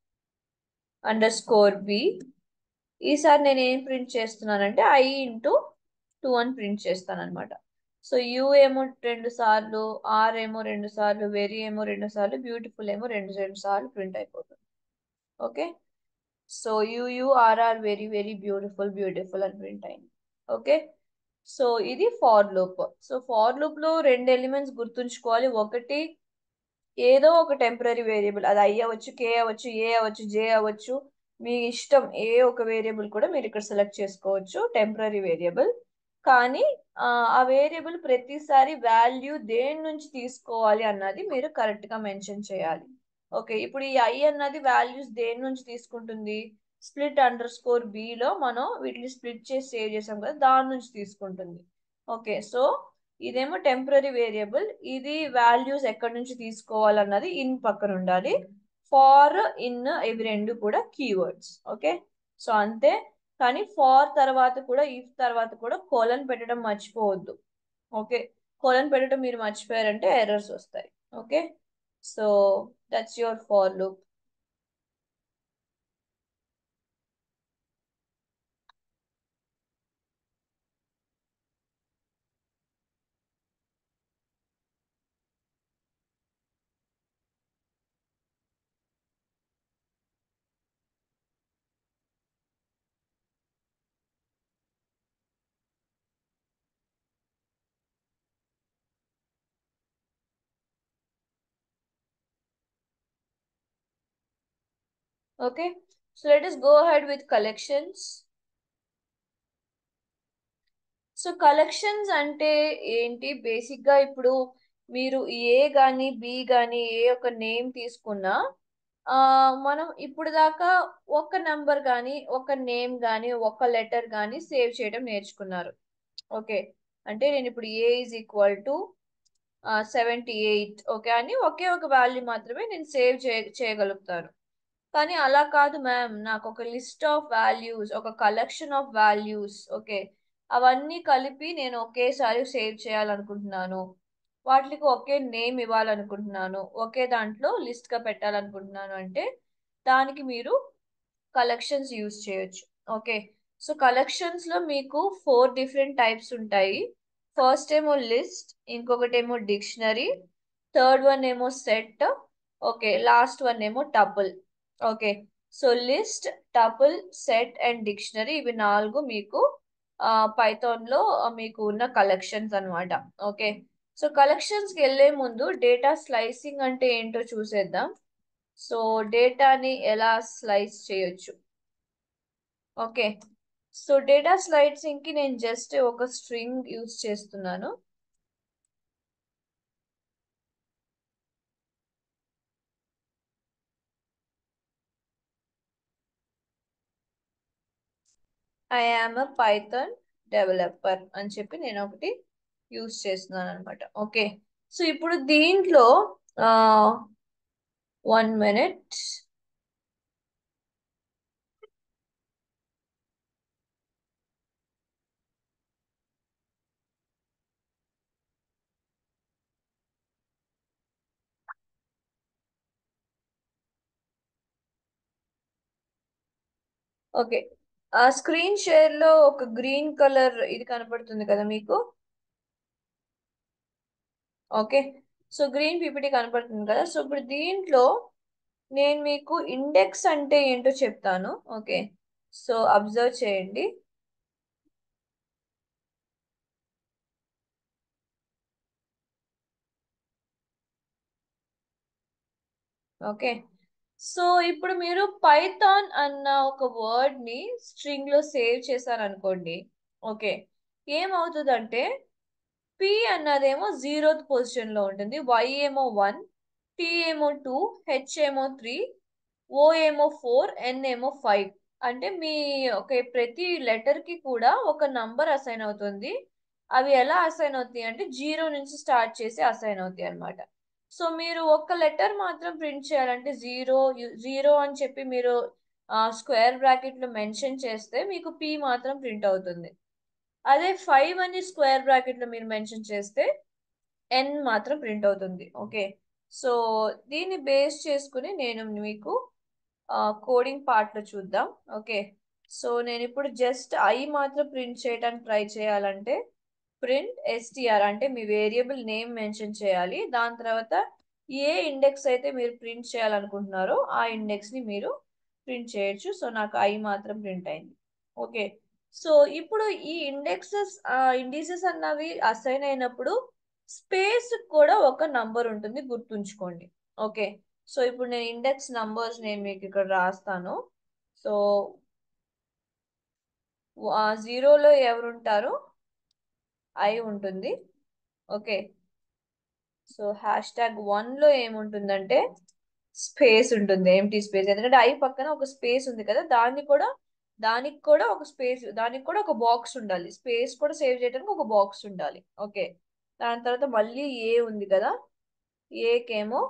underscore b ఈసారి నేను ఏం ప్రింట్ చేస్తున్నానంటే ఐ ఇంటూ టూ అని ప్రింట్ చేస్తాను అనమాట సో యూ ఏమో రెండు సార్లు ఆర్ ఏమో రెండు సార్లు వెరీ ఏమో రెండు సార్లు బ్యూటిఫుల్ ఏమో రెండు రెండు సార్లు ప్రింట్ అయిపోతుంది okay so you you are are very very beautiful beautiful అని ప్రింట్ అయింది ఓకే సో ఇది for loop so for loop లో రెండు ఎలిమెంట్స్ గుర్తుంచుకోవాలి ఒకటి ఏదో ఒక టెంపరీ వేరియబుల్ అది ఐ అవ్వచ్చు కే అవ్వచ్చు ఏ అవ్వచ్చు జే అవ్వచ్చు మీ ఇష్టం ఏ ఒక వేరియబుల్ కూడా మీరు ఇక్కడ సెలెక్ట్ చేసుకోవచ్చు టెంపరీ వేరియబుల్ కానీ ఆ వేరియబుల్ ప్రతిసారి వాల్యూ దేని నుంచి తీసుకోవాలి అన్నది మీరు కరెక్ట్ గా మెన్షన్ చేయాలి ఓకే ఇప్పుడు ఈ ఐ అన్నది వాల్యూస్ దేని నుంచి తీసుకుంటుంది స్ప్లిట్ అండర్ స్కోర్ బిలో మనం వీటిని స్ప్లిట్ చేసి సేవ్ చేసాం కదా దాని నుంచి తీసుకుంటుంది ఓకే సో ఇదేమో టెంపరీ వేరియబుల్ ఇది వాల్యూస్ ఎక్కడి నుంచి తీసుకోవాలన్నది ఇన్ పక్కన ఉండాలి ఫార్ ఇన్ ఇవి రెండు కూడా కీవర్డ్స్ ఓకే సో అంతే కానీ ఫార్ తర్వాత కూడా ఇఫ్ తర్వాత కూడా కోలన్ పెట్టడం మర్చిపోవద్దు ఓకే కోలన్ పెట్టడం మీరు మర్చిపోయారంటే ఎర్రర్స్ వస్తాయి okay so that's your for loop Okay, so let us go ahead with collections. So collections అంటే ఏంటి బేసిక్ గా ఇప్పుడు మీరు ఏ గాని బి గాని ఏ ఒక నేమ్ తీసుకున్నా ఆ మనం ఇప్పుడు దాకా ఒక నంబర్ గాని ఒక నేమ్ గాని ఒక లెటర్ గాని సేవ్ చేయడం నేర్చుకున్నారు ఓకే అంటే నేను ఇప్పుడు a is equal to seventy eight okay అని ఒకే ఒక వాల్యూ మాత్రమే నేను సేవ్ చేయ చేయగలుగుతాను కానీ అలా కాదు మ్యామ్ నాకు ఒక లిస్ట్ ఆఫ్ వాల్యూస్ ఒక కలెక్షన్ ఆఫ్ వాల్యూస్ ఓకే అవన్నీ కలిపి నేను ఒకేసారి సేవ్ చేయాలనుకుంటున్నాను వాటికి ఒకే నేమ్ ఇవ్వాలనుకుంటున్నాను ఒకే దాంట్లో లిస్ట్ గా పెట్టాలనుకుంటున్నాను అంటే దానికి మీరు కలెక్షన్స్ యూజ్ చేయొచ్చు ఓకే సో కలెక్షన్స్ లో మీకు ఫోర్ డిఫరెంట్ టైప్స్ ఉంటాయి ఫస్ట్ ఏమో లిస్ట్ ఇంకొకటి ఏమో డిక్షనరీ థర్డ్ వన్ ఏమో సెట్ ఓకే లాస్ట్ వన్ ఏమో tuple okay so list tuple set and dictionary ఇవి నాలుగు మీకు పైథాన్ లో మీకు ఉన్న కలెక్షన్స్ అన్నమాట ఓకే సో కలెక్షన్స్ కి వెళ్లే ముందు డేటా స్లైసింగ్ అంటే ఏంటో చూసేద్దాం సో డేటాని ఎలా స్లైస్ చేయొచ్చు ఓకే సో డేటా స్లైసింగ్ కి నేను జస్ట్ ఒక స్ట్రింగ్ యూస్ చేస్తున్నాను I am a Python developer అని చెప్పి నేను ఒకటి యూస్ చేస్తున్నాను అనమాట ఓకే సో ఇప్పుడు దీంట్లో వన్ మినిట్ ఓకే ఆ స్క్రీన్ షేర్ లో ఒక గ్రీన్ కలర్ ఇది కనపడుతుంది కదా మీకు ఓకే సో గ్రీన్ పీపీటీ కనపడుతుంది కదా సో ఇప్పుడు దీంట్లో నేను మీకు ఇండెక్స్ అంటే ఏంటో చెప్తాను ఓకే సో అబ్జర్వ్ చేయండి ఓకే సో ఇప్పుడు మీరు పైథాన్ అన్న ఒక వర్డ్ ని స్ట్రింగ్ లో సేవ్ చేశారనుకోండి ఓకే ఏమవుతుందంటే పి అన్నదేమో జీరోత్ పొజిషన్ లో ఉంటుంది వై ఏమో వన్ టీ ఏమో టూ హెచ్ ఏమో త్రీ ఓ ఏమో ఫోర్ ఎన్ ఏమో ఫైవ్ అంటే మీ ఒక ప్రతి లెటర్ కి కూడా ఒక నంబర్ అసైన్ అవుతుంది అవి ఎలా అసైన్ అవుతాయి అంటే జీరో నుంచి స్టార్ట్ చేసి అసైన్ అవుతాయి అనమాట సో మీరు ఒక్క లెటర్ మాత్రం ప్రింట్ చేయాలంటే జీరో జీరో అని చెప్పి మీరు స్క్వేర్ బ్రాకెట్ లో మెన్షన్ చేస్తే మీకు పి మాత్రం ప్రింట్ అవుతుంది అదే ఫైవ్ అని స్క్వేర్ బ్రాకెట్ లో మీరు మెన్షన్ చేస్తే ఎన్ మాత్రం ప్రింట్ అవుతుంది ఓకే సో దీన్ని బేస్ చేసుకుని నేను మీకు కోడింగ్ పార్ట్ లో చూద్దాం ఓకే సో నేను ఇప్పుడు జస్ట్ ఐ మాత్రం ప్రింట్ చేయడానికి ట్రై చేయాలంటే ప్రింట్ ఎస్టిఆర్ అంటే మీ వేరియబుల్ నేమ్ మెన్షన్ చేయాలి దాని తర్వాత ఏ ఇండెక్స్ అయితే మీరు ప్రింట్ చేయాలనుకుంటున్నారో ఆ ఇండెక్స్ ని మీరు ప్రింట్ చేయొచ్చు సో నాకు ఐ మాత్రం ప్రింట్ అయింది ఓకే సో ఇప్పుడు ఈ ఇండెక్సెస్ ఇండిసెస్ అన్నవి అసైన్ అయినప్పుడు స్పేస్ కూడా ఒక నంబర్ ఉంటుంది గుర్తుంచుకోండి ఓకే సో ఇప్పుడు నేను ఇండెక్స్ నంబర్స్ నేను మీకు ఇక్కడ రాస్తాను సో జీరోలో ఎవరుంటారు ఐ ఉంటుంది okay so hash tag one లో ఏముంటుందంటే స్పేస్ ఉంటుంది ఎంటీ స్పేస్ ఎందుకంటే ఐ పక్కన ఒక స్పేస్ ఉంది కదా దాన్ని కూడా దానికి కూడా ఒక స్పేస్ దానికి కూడా ఒక బాక్స్ ఉండాలి స్పేస్ కూడా సేవ్ చేయడానికి ఒక బాక్స్ ఉండాలి ఓకే దాని తర్వాత మళ్ళీ ఏ ఉంది కదా ఏకేమో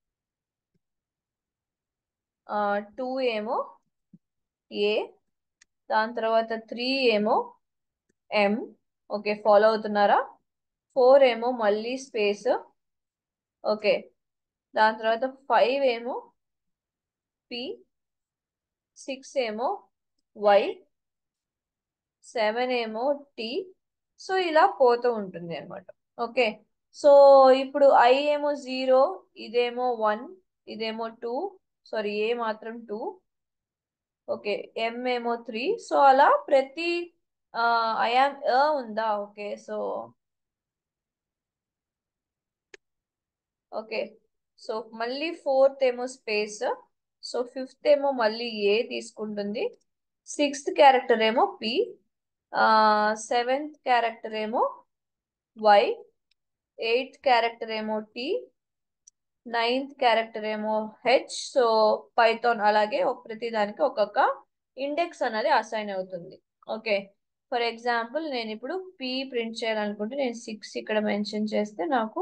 టూ ఏమో ఏ దాని తర్వాత త్రీ ఏమో ఎం ఓకే ఫాలో అవుతున్నారా ఫోర్ ఏమో మళ్ళీ స్పేస్ ఓకే దాని తర్వాత ఫైవ్ ఏమో పి సిక్స్ ఏమో వై సెవెన్ ఏమో టీ సో ఇలా పోతూ ఉంటుంది అనమాట ఓకే సో ఇప్పుడు ఐ ఏమో జీరో ఇదేమో వన్ ఇదేమో టూ సారీ ఏ మాత్రం టూ ఓకే ఎం ఏమో త్రీ సో అలా ప్రతి ఐఆమ్ అ ఉందా ఓకే సో ఓకే సో మళ్ళీ ఫోర్త్ ఏమో స్పేస్ సో ఫిఫ్త్ ఏమో మళ్ళీ ఏ తీసుకుంటుంది సిక్స్త్ క్యారెక్టర్ ఏమో పి సెవెంత్ క్యారెక్టర్ ఏమో వై ఎయిత్ క్యారెక్టర్ ఏమో టి నైన్త్ క్యారెక్టర్ ఏమో హెచ్ సో పైథాన్ అలాగే ప్రతి దానికి ఒక్కొక్క ఇండెక్స్ అనేది అసైన్ అవుతుంది ఓకే ఫర్ ఎగ్జాంపుల్ నేను ఇప్పుడు పి ప్రింట్ చేయాలనుకుంటే నేను సిక్స్ ఇక్కడ మెన్షన్ చేస్తే నాకు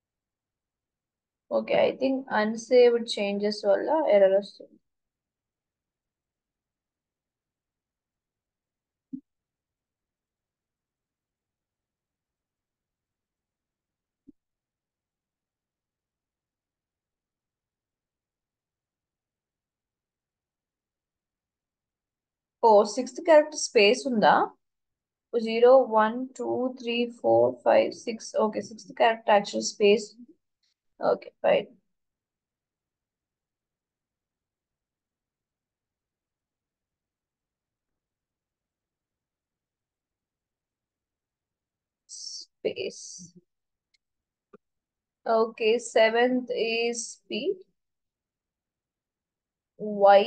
okay I think unsaved changes వల్ల ఎర్రర్ వస్తుంది ఓ సిక్స్త్ క్యారెక్టర్ స్పేస్ ఉందా zero one two three four five six okay sixth character actual space okay fine space okay seventh is P Y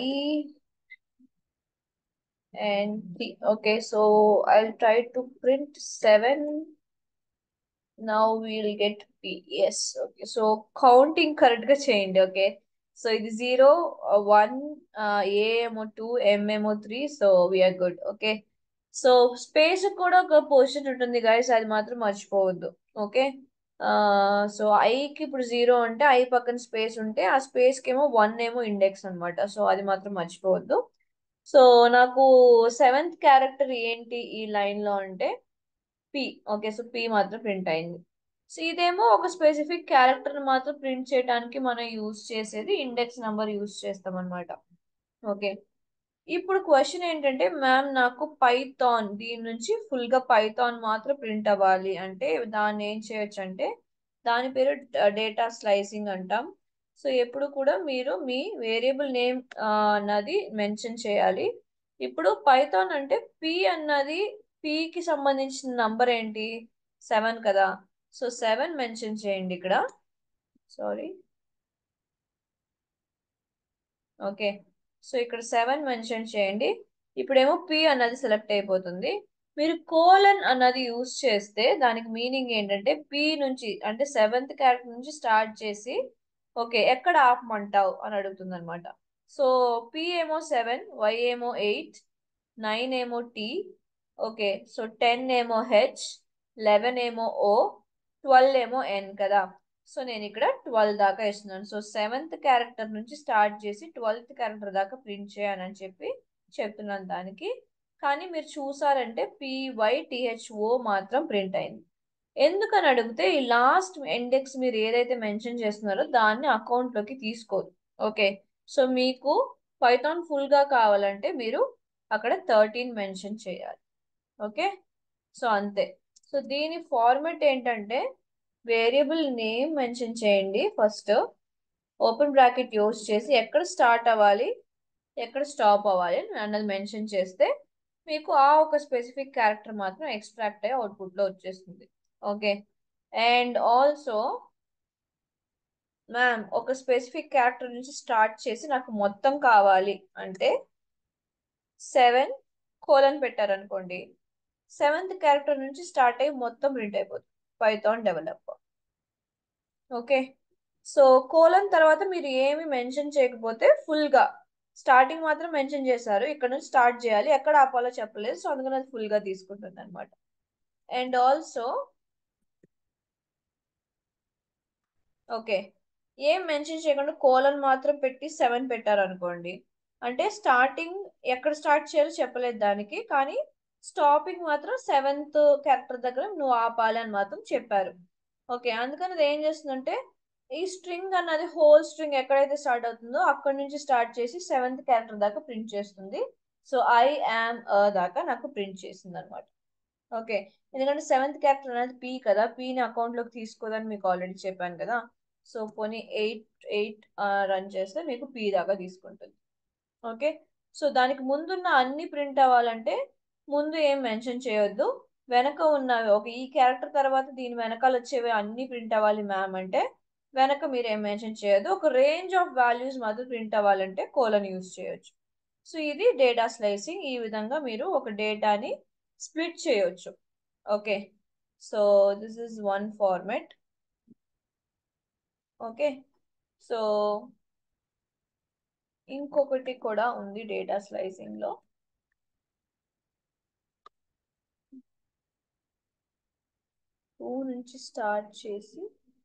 and T. Okay, so I'll try to print 7. Now we'll get P. Yes, okay. So counting correct గా చేయండి ఓకే సో ఇది జీరో వన్ ఏ ఏమో టూ ఎం ఏమో three so we're good okay so space కూడా ఒక పొజిషన్ ఉంటుంది గైస్ అది మాత్రం మర్చిపోవద్దు ఓకే సో ఐకి ఇప్పుడు జీరో అంటే ఐ పక్కన స్పేస్ ఉంటే ఆ స్పేస్కి ఏమో వన్ ఏమో ఇండెక్స్ అన్నమాట సో అది మాత్రం మర్చిపోవద్దు సో నాకు సెవెంత్ క్యారెక్టర్ ఏంటి ఈ లైన్ లో అంటే పి ఓకే సో పి మాత్రం ప్రింట్ అయింది సో ఇదేమో ఒక స్పెసిఫిక్ క్యారెక్టర్ మాత్రం ప్రింట్ చేయడానికి మనం యూజ్ చేసేది ఇండెక్స్ నెంబర్ యూజ్ చేస్తాం అనమాట ఓకే ఇప్పుడు క్వశ్చన్ ఏంటంటే మ్యామ్ నాకు పైథాన్ దీని నుంచి ఫుల్ గా పైథాన్ మాత్రం ప్రింట్ అవ్వాలి అంటే దాన్ని ఏం చేయొచ్చు అంటే దాని పేరు డేటా స్లైసింగ్ అంటాం సో ఎప్పుడు కూడా మీరు మీ వేరియబుల్ నేమ్ అన్నది మెన్షన్ చేయాలి ఇప్పుడు పైథాన్ అంటే పి అన్నది పికి సంబంధించిన నంబర్ ఏంటి సెవెన్ కదా సో సెవెన్ మెన్షన్ చేయండి ఇక్కడ సారీ ఓకే సో ఇక్కడ సెవెన్ మెన్షన్ చేయండి ఇప్పుడేమో పి అన్నది సెలెక్ట్ అయిపోతుంది మీరు కోలన్ అన్నది యూస్ చేస్తే దానికి మీనింగ్ ఏంటంటే పి నుంచి అంటే సెవెంత్ క్యారెక్టర్ నుంచి స్టార్ట్ చేసి ఓకే ఎక్కడ ఆపమంటావు అని అడుగుతుంది అనమాట సో పి ఏమో సెవెన్ వై ఏమో ఎయిట్ నైన్ ఏమో టీ ఓకే సో టెన్ ఏమో హెచ్ లెవెన్ ఏమో ఓ ట్వెల్వ్ ఏమో ఎన్ కదా సో నేను ఇక్కడ ట్వెల్వ్ దాకా ఇస్తున్నాను సో సెవెంత్ క్యారెక్టర్ నుంచి స్టార్ట్ చేసి ట్వెల్త్ క్యారెక్టర్ దాకా ప్రింట్ చేయాలని చెప్పి చెప్తున్నాను దానికి కానీ మీరు చూసారంటే పివై టిహెచ్ఓ మాత్రం ప్రింట్ అయింది ఎందుకని అడిగితే ఈ లాస్ట్ ఇండెక్స్ మీరు ఏదైతే మెన్షన్ చేస్తున్నారో దాన్ని అకౌంట్లోకి తీసుకోదు ఓకే సో మీకు పైథాన్ ఫుల్గా కావాలంటే మీరు అక్కడ థర్టీన్ మెన్షన్ చేయాలి ఓకే సో అంతే సో దీని ఫార్మెట్ ఏంటంటే వేరియబుల్ నేమ్ మెన్షన్ చేయండి ఫస్ట్ ఓపెన్ బ్రాకెట్ యూస్ చేసి ఎక్కడ స్టార్ట్ అవ్వాలి ఎక్కడ స్టాప్ అవ్వాలి అన్నది మెన్షన్ చేస్తే మీకు ఆ ఒక స్పెసిఫిక్ క్యారెక్టర్ మాత్రం ఎక్స్ట్రాక్ట్ అయ్యి అవుట్పుట్లో వచ్చేస్తుంది ఓకే అండ్ ఆల్సో మ్యామ్ ఒక స్పెసిఫిక్ క్యారెక్టర్ నుంచి స్టార్ట్ చేసి నాకు మొత్తం కావాలి అంటే సెవెన్ కోలన్ పెట్టారనుకోండి సెవెంత్ క్యారెక్టర్ నుంచి స్టార్ట్ అయ్యి మొత్తం ప్రింట్ అయిపోతుంది Python develop okay so colon తర్వాత మీరు ఏమి మెన్షన్ చేయకపోతే ఫుల్గా స్టార్టింగ్ మాత్రం మెన్షన్ చేశారు ఇక్కడ నుంచి స్టార్ట్ చేయాలి ఎక్కడ ఆపాలో చెప్పలేదు సో అందుకని అది ఫుల్గా తీసుకుంటుంది అనమాట అండ్ ఆల్సో ఓకే ఏం మెన్షన్ చేయకుండా కోలన్ మాత్రం పెట్టి సెవెన్ పెట్టారు అనుకోండి అంటే స్టార్టింగ్ ఎక్కడ స్టార్ట్ చేయాలో చెప్పలేదు దానికి కానీ స్టాపింగ్ మాత్రం సెవెంత్ క్యారెక్టర్ దగ్గర నువ్వు ఆపాలి అని మాత్రం చెప్పారు ఓకే అందుకని అది ఏం చేస్తుందంటే ఈ స్ట్రింగ్ అన్నది హోల్ స్ట్రింగ్ ఎక్కడైతే స్టార్ట్ అవుతుందో అక్కడ నుంచి స్టార్ట్ చేసి సెవెంత్ క్యారెక్టర్ దాకా ప్రింట్ చేస్తుంది సో ఐ యామ్ అ దాకా నాకు ప్రింట్ చేసింది అనమాట ఓకే ఎందుకంటే సెవెంత్ క్యారెక్టర్ అనేది పీ కదా పీని అకౌంట్లోకి తీసుకోదని మీకు ఆల్రెడీ చెప్పాను కదా సో పోనీ ఎయిట్ ఎయిట్ రన్ చేస్తే మీకు పీ దాకా తీసుకుంటుంది ఓకే సో దానికి ముందున్న అన్ని ప్రింట్ అవ్వాలంటే ముందు ఏం మెన్షన్ చేయొద్దు వెనక ఉన్నవి ఒక ఈ క్యారెక్టర్ తర్వాత దీని వెనకాల వచ్చేవి అన్ని ప్రింట్ అవ్వాలి మ్యామ్ అంటే వెనక మీరు ఏం మెన్షన్ చేయొద్దు ఒక రేంజ్ ఆఫ్ వాల్యూస్ మాత్రం ప్రింట్ అవ్వాలంటే కోలన్ యూస్ చేయొచ్చు సో ఇది డేటా స్లైసింగ్ ఈ విధంగా మీరు ఒక డేటాని స్ప్లిట్ చేయొచ్చు okay so this is one format okay so ఇంకొకటి కూడా ఉంది డేటా స్లైసింగ్ లో టూ నుంచి స్టార్ట్ చేసి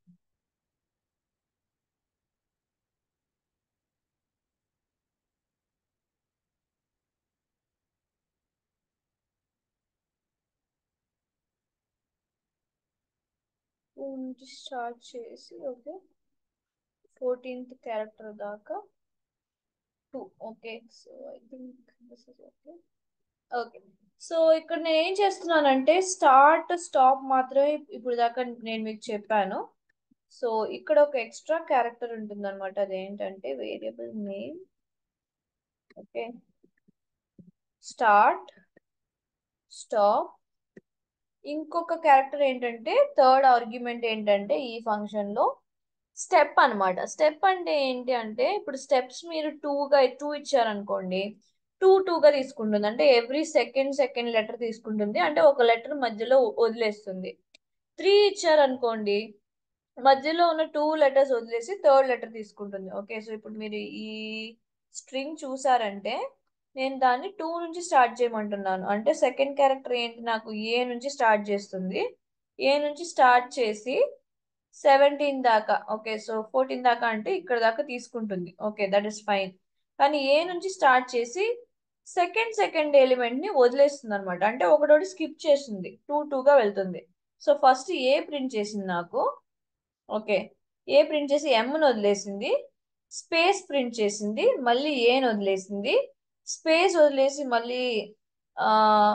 టూ నుంచి స్టార్ట్ చేసి ఓకే ఫోర్టీన్త్ క్యారెక్టర్ దాకా two okay so I think this is okay okay so ఇక్కడ నేను ఏం చేస్తున్నానంటే స్టార్ట్ స్టాప్ మాత్రమే ఇప్పుడు దాకా నేను మీకు చెప్పాను సో ఇక్కడ ఒక ఎక్స్ట్రా క్యారెక్టర్ ఉంటుంది అనమాట అదేంటంటే variable name okay start stop ఇంకొక క్యారెక్టర్ ఏంటంటే థర్డ్ ఆర్గ్యుమెంట్ ఏంటంటే ఈ ఫంక్షన్ లో స్టెప్ అన్నమాట స్టెప్ అంటే ఏంటి అంటే ఇప్పుడు స్టెప్స్ మీరు టూగా టూ ఇచ్చారనుకోండి టూ టూగా తీసుకుంటుంది అంటే ఎవ్రీ సెకండ్ సెకండ్ లెటర్ తీసుకుంటుంది అంటే ఒక లెటర్ మధ్యలో వదిలేస్తుంది త్రీ ఇచ్చారనుకోండి మధ్యలో ఉన్న టూ లెటర్స్ వదిలేసి థర్డ్ లెటర్ తీసుకుంటుంది ఓకే సో ఇప్పుడు మీరు ఈ స్ట్రింగ్ చూసారంటే నేను దాన్ని టూ నుంచి స్టార్ట్ చేయమంటున్నాను అంటే సెకండ్ క్యారెక్టర్ ఏంటి నాకు ఏ నుంచి స్టార్ట్ చేస్తుంది ఏ నుంచి స్టార్ట్ చేసి సెవెంటీన్ దాకా ఓకే సో ఫోర్టీన్ దాకా అంటే ఇక్కడ దాకా తీసుకుంటుంది ఓకే దట్ ఇస్ ఫైన్ కానీ ఏ నుంచి స్టార్ట్ చేసి సెకండ్ సెకండ్ ఎలిమెంట్ ని వదిలేస్తుంది అనమాట అంటే ఒకటోటి స్కిప్ చేస్తుంది టూ టూగా వెళ్తుంది సో ఫస్ట్ ఏ ప్రింట్ చేసింది నాకు ఓకే ఏ ప్రింట్ చేసి ఎంను వదిలేసింది స్పేస్ ప్రింట్ చేసింది మళ్ళీ ఏని వదిలేసింది స్పేస్ వదిలేసి మళ్ళీ ఆ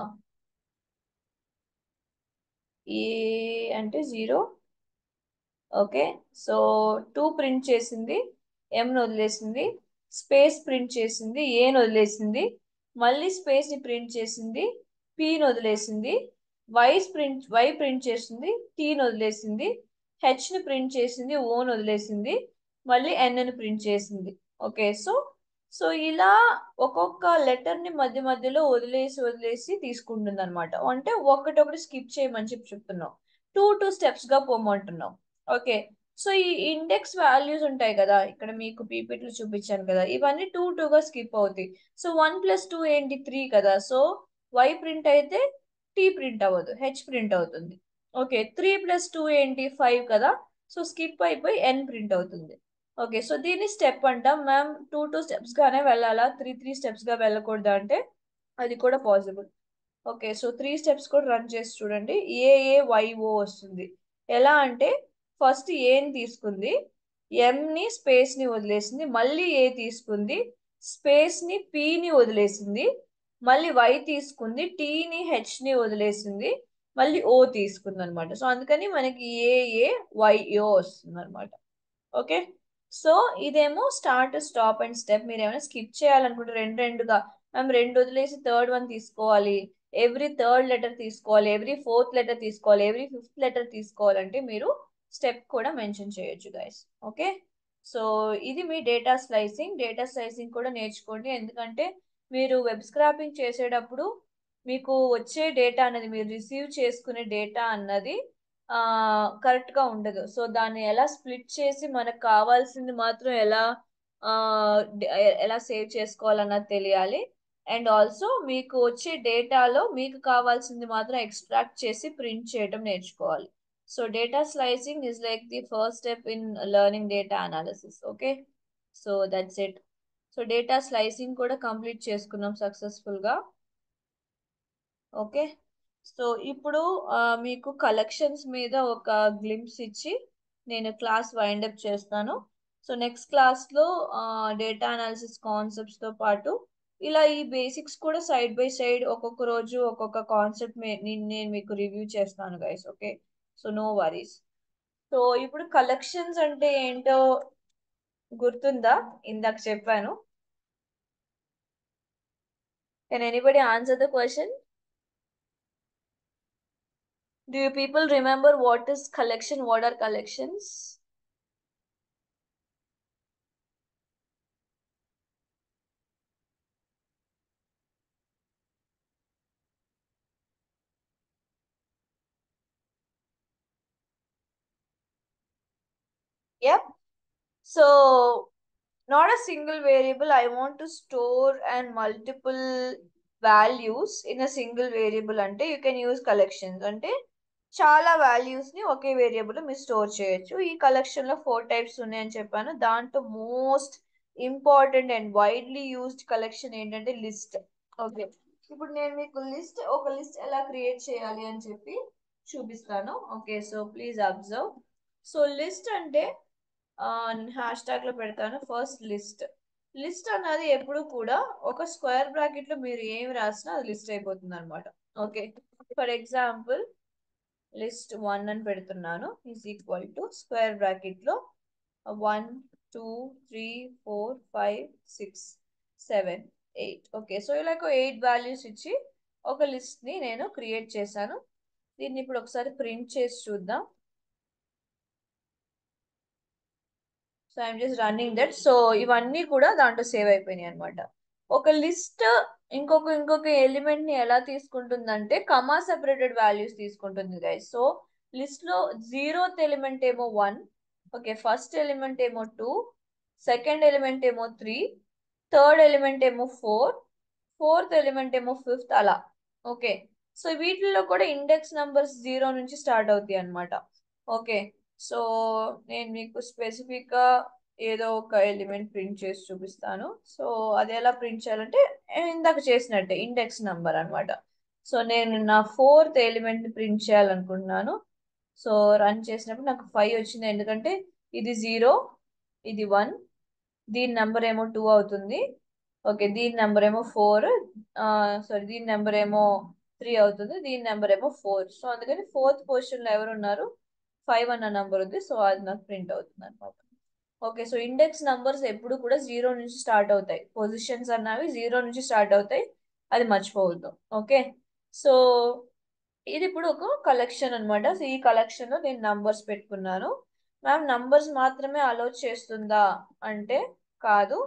ఏ అంటే zero okay so two print చేసింది ఎంను వదిలేసింది స్పేస్ ప్రింట్ చేసింది ఏని వదిలేసింది మళ్ళీ స్పేస్ ని ప్రింట్ చేసింది పీని వదిలేసింది వైస్ ప్రింట్ వై ప్రింట్ చేసింది టీని వదిలేసింది హెచ్ ని ప్రింట్ చేసింది ఓని వదిలేసింది మళ్ళీ ఎన్ ని ప్రింట్ చేసింది ఓకే సో సో ఇలా ఒక్కొక్క లెటర్ ని మధ్య మధ్యలో వదిలేసి వదిలేసి తీసుకుంటుంది అనమాట అంటే ఒకటొకటి స్కిప్ చేయమని చెప్పి చెప్తున్నాం టూ టూ స్టెప్స్ గా పోమంటున్నాం ఓకే సో ఈ ఇండెక్స్ వాల్యూస్ ఉంటాయి కదా ఇక్కడ మీకు పీపీటీలు చూపించాను కదా ఇవన్నీ టూ టూగా స్కిప్ అవుతాయి సో వన్ ప్లస్ టూ ఏంటి త్రీ కదా సో వై ప్రింట్ అయితే టీ ప్రింట్ అవ్వదు హెచ్ ప్రింట్ అవుతుంది ఓకే త్రీ ప్లస్ టూ ఏంటి ఫైవ్ కదా సో స్కిప్ అయిపోయి ఎన్ ప్రింట్ అవుతుంది ఓకే సో దీన్ని స్టెప్ అంటాం మ్యామ్ టూ టూ స్టెప్స్ గానే వెళ్ళాలా త్రీ త్రీ స్టెప్స్ గా వెళ్ళకూడదా అంటే అది కూడా possible okay so three steps కూడా రన్ చేసి చూడండి ఏఏవైఓ వస్తుంది ఎలా అంటే ఫస్ట్ ఏని తీసుకుంది ఎంని స్పేస్ ని వదిలేసింది మళ్ళీ ఏ తీసుకుంది స్పేస్ ని పిని వదిలేసింది మళ్ళీ వై తీసుకుంది టీని హెచ్ ని వదిలేసింది మళ్ళీ ఓ తీసుకుంది అనమాట సో అందుకని మనకి ఏఏ వైఓ వస్తుంది అనమాట ఓకే సో ఇదేమో స్టార్ట్ స్టాప్ అండ్ స్టెప్ మీరు ఏమైనా స్కిప్ చేయాలనుకుంటే రెండు రెండుగా మేము రెండు వదిలేసి థర్డ్ వన్ తీసుకోవాలి ఎవ్రీ థర్డ్ లెటర్ తీసుకోవాలి ఎవ్రీ ఫోర్త్ లెటర్ తీసుకోవాలి ఎవ్రీ ఫిఫ్త్ లెటర్ తీసుకోవాలంటే మీరు స్టెప్ కూడా మెన్షన్ చేయొచ్చు గైస్ ఓకే సో ఇది మీ డేటా స్లైసింగ్ డేటా స్లైసింగ్ కూడా నేర్చుకోండి ఎందుకంటే మీరు వెబ్ స్క్రాపింగ్ చేసేటప్పుడు మీకు వచ్చే డేటా అనేది మీరు రిసీవ్ చేసుకునే డేటా అన్నది కరెక్ట్ గా ఉండదు సో దాన్ని ఎలా స్ప్లిట్ చేసి మనకు కావాల్సింది మాత్రం ఎలా ఎలా సేవ్ చేసుకోవాలన్నది తెలియాలి అండ్ ఆల్సో మీకు వచ్చే డేటాలో మీకు కావాల్సింది మాత్రం ఎక్స్ట్రాక్ట్ చేసి ప్రింట్ చేయడం నేర్చుకోవాలి so data slicing is like the first step in learning data analysis okay so that's it so data slicing కూడా కంప్లీట్ చేసుకున్నాం సక్సెస్ఫుల్గా ఓకే సో ఇప్పుడు మీకు కలెక్షన్స్ మీద ఒక గ్లింప్స్ ఇచ్చి నేను క్లాస్ వైండప్ చేస్తాను సో నెక్స్ట్ క్లాస్లో డేటా అనాలిసిస్ కాన్సెప్ట్స్తో పాటు ఇలా ఈ బేసిక్స్ కూడా సైడ్ బై సైడ్ ఒక్కొక్క రోజు ఒక్కొక్క కాన్సెప్ట్ నేను మీకు రివ్యూ చేస్తాను guys okay so no worries so ఇప్పుడు కలెక్షన్స్ అంటే ఏంటో గుర్తుందా ఇందాక చెప్పాను can anybody answer the question Do you people remember what is collection? What are collections? Yep. So, not a single variable. I want to store and multiple values in a single variable అంటే you can use collections అంటే చాలా వాల్యూస్ ని ఒకే వేరియబుల్ మీరు స్టోర్ చేయొచ్చు ఈ కలెక్షన్ లో ఫోర్ టైప్స్ ఉన్నాయని చెప్పాను దాంట్లో most important and widely used collection ఏంటంటే లిస్ట్ ఓకే ఇప్పుడు నేను మీకు లిస్ట్ ఒక లిస్ట్ ఎలా క్రియేట్ చేయాలి అని చెప్పి చూపిస్తాను okay so please observe so list అంటే హ్యాష్ ట్యాగ్ లో పెడతాను ఫస్ట్ లిస్ట్ లిస్ట్ అన్నది ఎప్పుడు కూడా ఒక స్క్వేర్ బ్రాకెట్ లో మీరు ఏమి రాసినా అది లిస్ట్ అయిపోతుంది అనమాట okay for example list one అని పెడుతున్నాను is equal to square bracket లో one two three four five six seven eight okay so ఇలా ఎయిట్ వాల్యూస్ ఇచ్చి ఒక లిస్ట్ ని నేను క్రియేట్ చేశాను దీన్ని ఇప్పుడు ఒకసారి ప్రింట్ చేసి చూద్దాం so I'm just running that so ఇవన్నీ కూడా దాంట్లో సేవ్ అయిపోయినాయి అనమాట ఒక లిస్ట్ ఇంకొక ఇంకొక ఎలిమెంట్ ని ఎలా తీసుకుంటుందంటే కమా సెపరేటెడ్ వాల్యూస్ తీసుకుంటుంది గైస్ సో లిస్ట్ లో జీరోత్ ఎలిమెంట్ ఏమో వన్ ఓకే ఫస్ట్ ఎలిమెంట్ ఏమో టూ సెకండ్ ఎలిమెంట్ ఏమో త్రీ థర్డ్ ఎలిమెంట్ ఏమో ఫోర్ ఫోర్త్ ఎలిమెంట్ ఏమో ఫిఫ్త్ అలా ఓకే సో వీటిల్లో కూడా ఇండెక్స్ నంబర్స్ జీరో నుంచి స్టార్ట్ అవుతాయి అనమాట ఓకే సో నేను మీకు స్పెసిఫిక్ గా ఏదో ఒక ఎలిమెంట్ ప్రింట్ చేసి చూపిస్తాను సో అది ఎలా ప్రింట్ చేయాలంటే ఇందాక చేసినట్టే ఇండెక్స్ నంబర్ అనమాట సో నేను నా ఫోర్త్ ఎలిమెంట్ ని ప్రింట్ చేయాలనుకుంటున్నాను సో రన్ చేసినప్పుడు నాకు ఫైవ్ వచ్చింది ఎందుకంటే ఇది జీరో ఇది వన్ దీని నెంబర్ ఏమో టూ అవుతుంది ఓకే దీని నెంబర్ ఏమో ఫోర్ సారీ దీని నెంబర్ ఏమో త్రీ అవుతుంది దీని నెంబర్ ఏమో ఫోర్ సో అందుకని ఫోర్త్ పొజిషన్ లో ఎవరు ఉన్నారు ఫైవ్ అన్న నెంబర్ ఉంది సో అది నాకు ప్రింట్ అవుతుంది అనమాట ఓకే సో ఇండెక్స్ నంబర్స్ ఎప్పుడు కూడా జీరో నుంచి స్టార్ట్ అవుతాయి పొజిషన్స్ అన్నవి జీరో నుంచి స్టార్ట్ అవుతాయి అది మర్చిపోవద్దు ఓకే సో ఇది ఇప్పుడు ఒక కలెక్షన్ అనమాట సో ఈ కలెక్షన్ లో నేను నంబర్స్ పెట్టుకున్నాను మ్యామ్ నంబర్స్ మాత్రమే అలౌ చేస్తుందా అంటే కాదు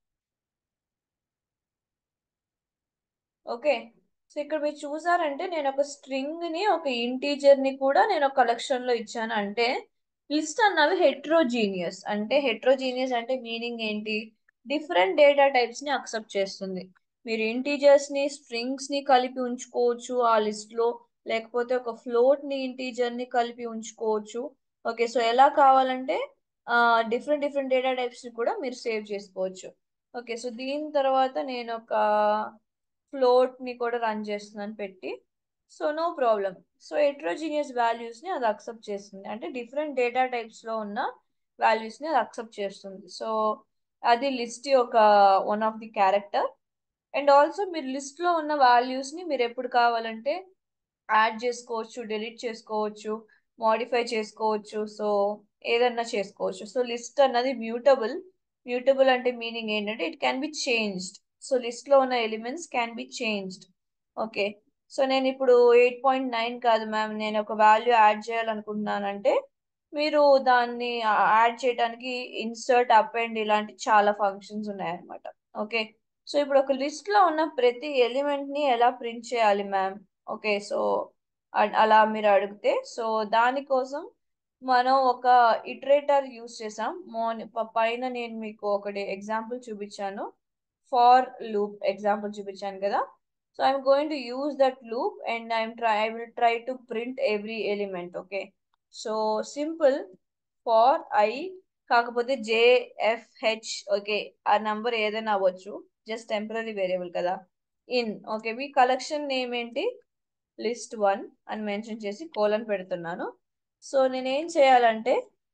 ఓకే సో ఇక్కడ మీరు చూసారంటే నేను ఒక స్ట్రింగ్ ని ఒక ఇంటీజర్ ని కూడా నేను ఒక కలెక్షన్ లో ఇచ్చాను అంటే లిస్ట్ అన్నవి హెట్రోజీనియస్ అంటే హెట్రోజీనియస్ అంటే మీనింగ్ ఏంటి డిఫరెంట్ డేటా టైప్స్ ని అక్సెప్ట్ చేస్తుంది మీరు ఇంటీజర్స్ ని స్ట్రింగ్స్ ని కలిపి ఉంచుకోవచ్చు ఆ లిస్ట్ లో లేకపోతే ఒక ఫ్లోట్ ని ఇంటీజర్ ని కలిపి ఉంచుకోవచ్చు ఓకే సో ఎలా కావాలంటే డిఫరెంట్ డిఫరెంట్ డేటా టైప్స్ ని కూడా మీరు సేవ్ చేసుకోవచ్చు ఓకే సో దీని తర్వాత నేను ఒక ఫ్లోట్ ని కూడా రన్ చేస్తున్నాను పెట్టి so no problem so heterogeneous values ని అది అక్సెప్ట్ చేస్తుంది అంటే డిఫరెంట్ డేటా టైప్స్ లో ఉన్న వాల్యూస్ ని అది అక్సెప్ట్ చేస్తుంది సో అది లిస్ట్ ఒక one of the character and also మీరు లిస్ట్ లో ఉన్న వాల్యూస్ ని మీరు ఎప్పుడు కావాలంటే యాడ్ చేసుకోవచ్చు డిలీట్ చేసుకోవచ్చు మాడిఫై చేసుకోవచ్చు సో ఏదన్నా చేసుకోవచ్చు సో లిస్ట్ అన్నది మ్యూటబుల్ మ్యూటబుల్ అంటే మీనింగ్ ఏంటంటే it can be changed so list లో ఉన్న elements can be changed okay so నేను ఇప్పుడు ఎయిట్ పాయింట్ నైన్ కాదు మ్యామ్ నేను ఒక వాల్యూ యాడ్ చేయాలనుకుంటున్నానంటే మీరు దాన్ని యాడ్ చేయడానికి ఇన్సర్ట్ అప్ అండ్ ఇలాంటి చాలా ఫంక్షన్స్ ఉన్నాయన్నమాట ఓకే సో ఇప్పుడు ఒక లిస్ట్ లో ఉన్న ప్రతి ఎలిమెంట్ ని ఎలా ప్రింట్ చేయాలి మ్యామ్ ఓకే సో అలా మీరు అడిగితే సో దానికోసం మనం ఒక ఇటరేటర్ యూస్ చేసాం మోన్ పైన నేను మీకు ఒకటి ఎగ్జాంపుల్ చూపించాను ఫార్ లూప్ ఎగ్జాంపుల్ చూపించాను కదా so I'm going to use that loop and I'm try I will try to print every element okay so simple for I కాకపోతే జేఎఫ్హెచ్ ఓకే ఆ నంబర్ ఏదైనా అవ్వచ్చు జస్ట్ టెంపరీ వేరియబుల్ కదా ఇన్ ఓకే మీ కలెక్షన్ నేమ్ ఏంటి లిస్ట్ వన్ అని మెన్షన్ చేసి కోలన్ పెడుతున్నాను సో నేను ఏం చేయాలంటే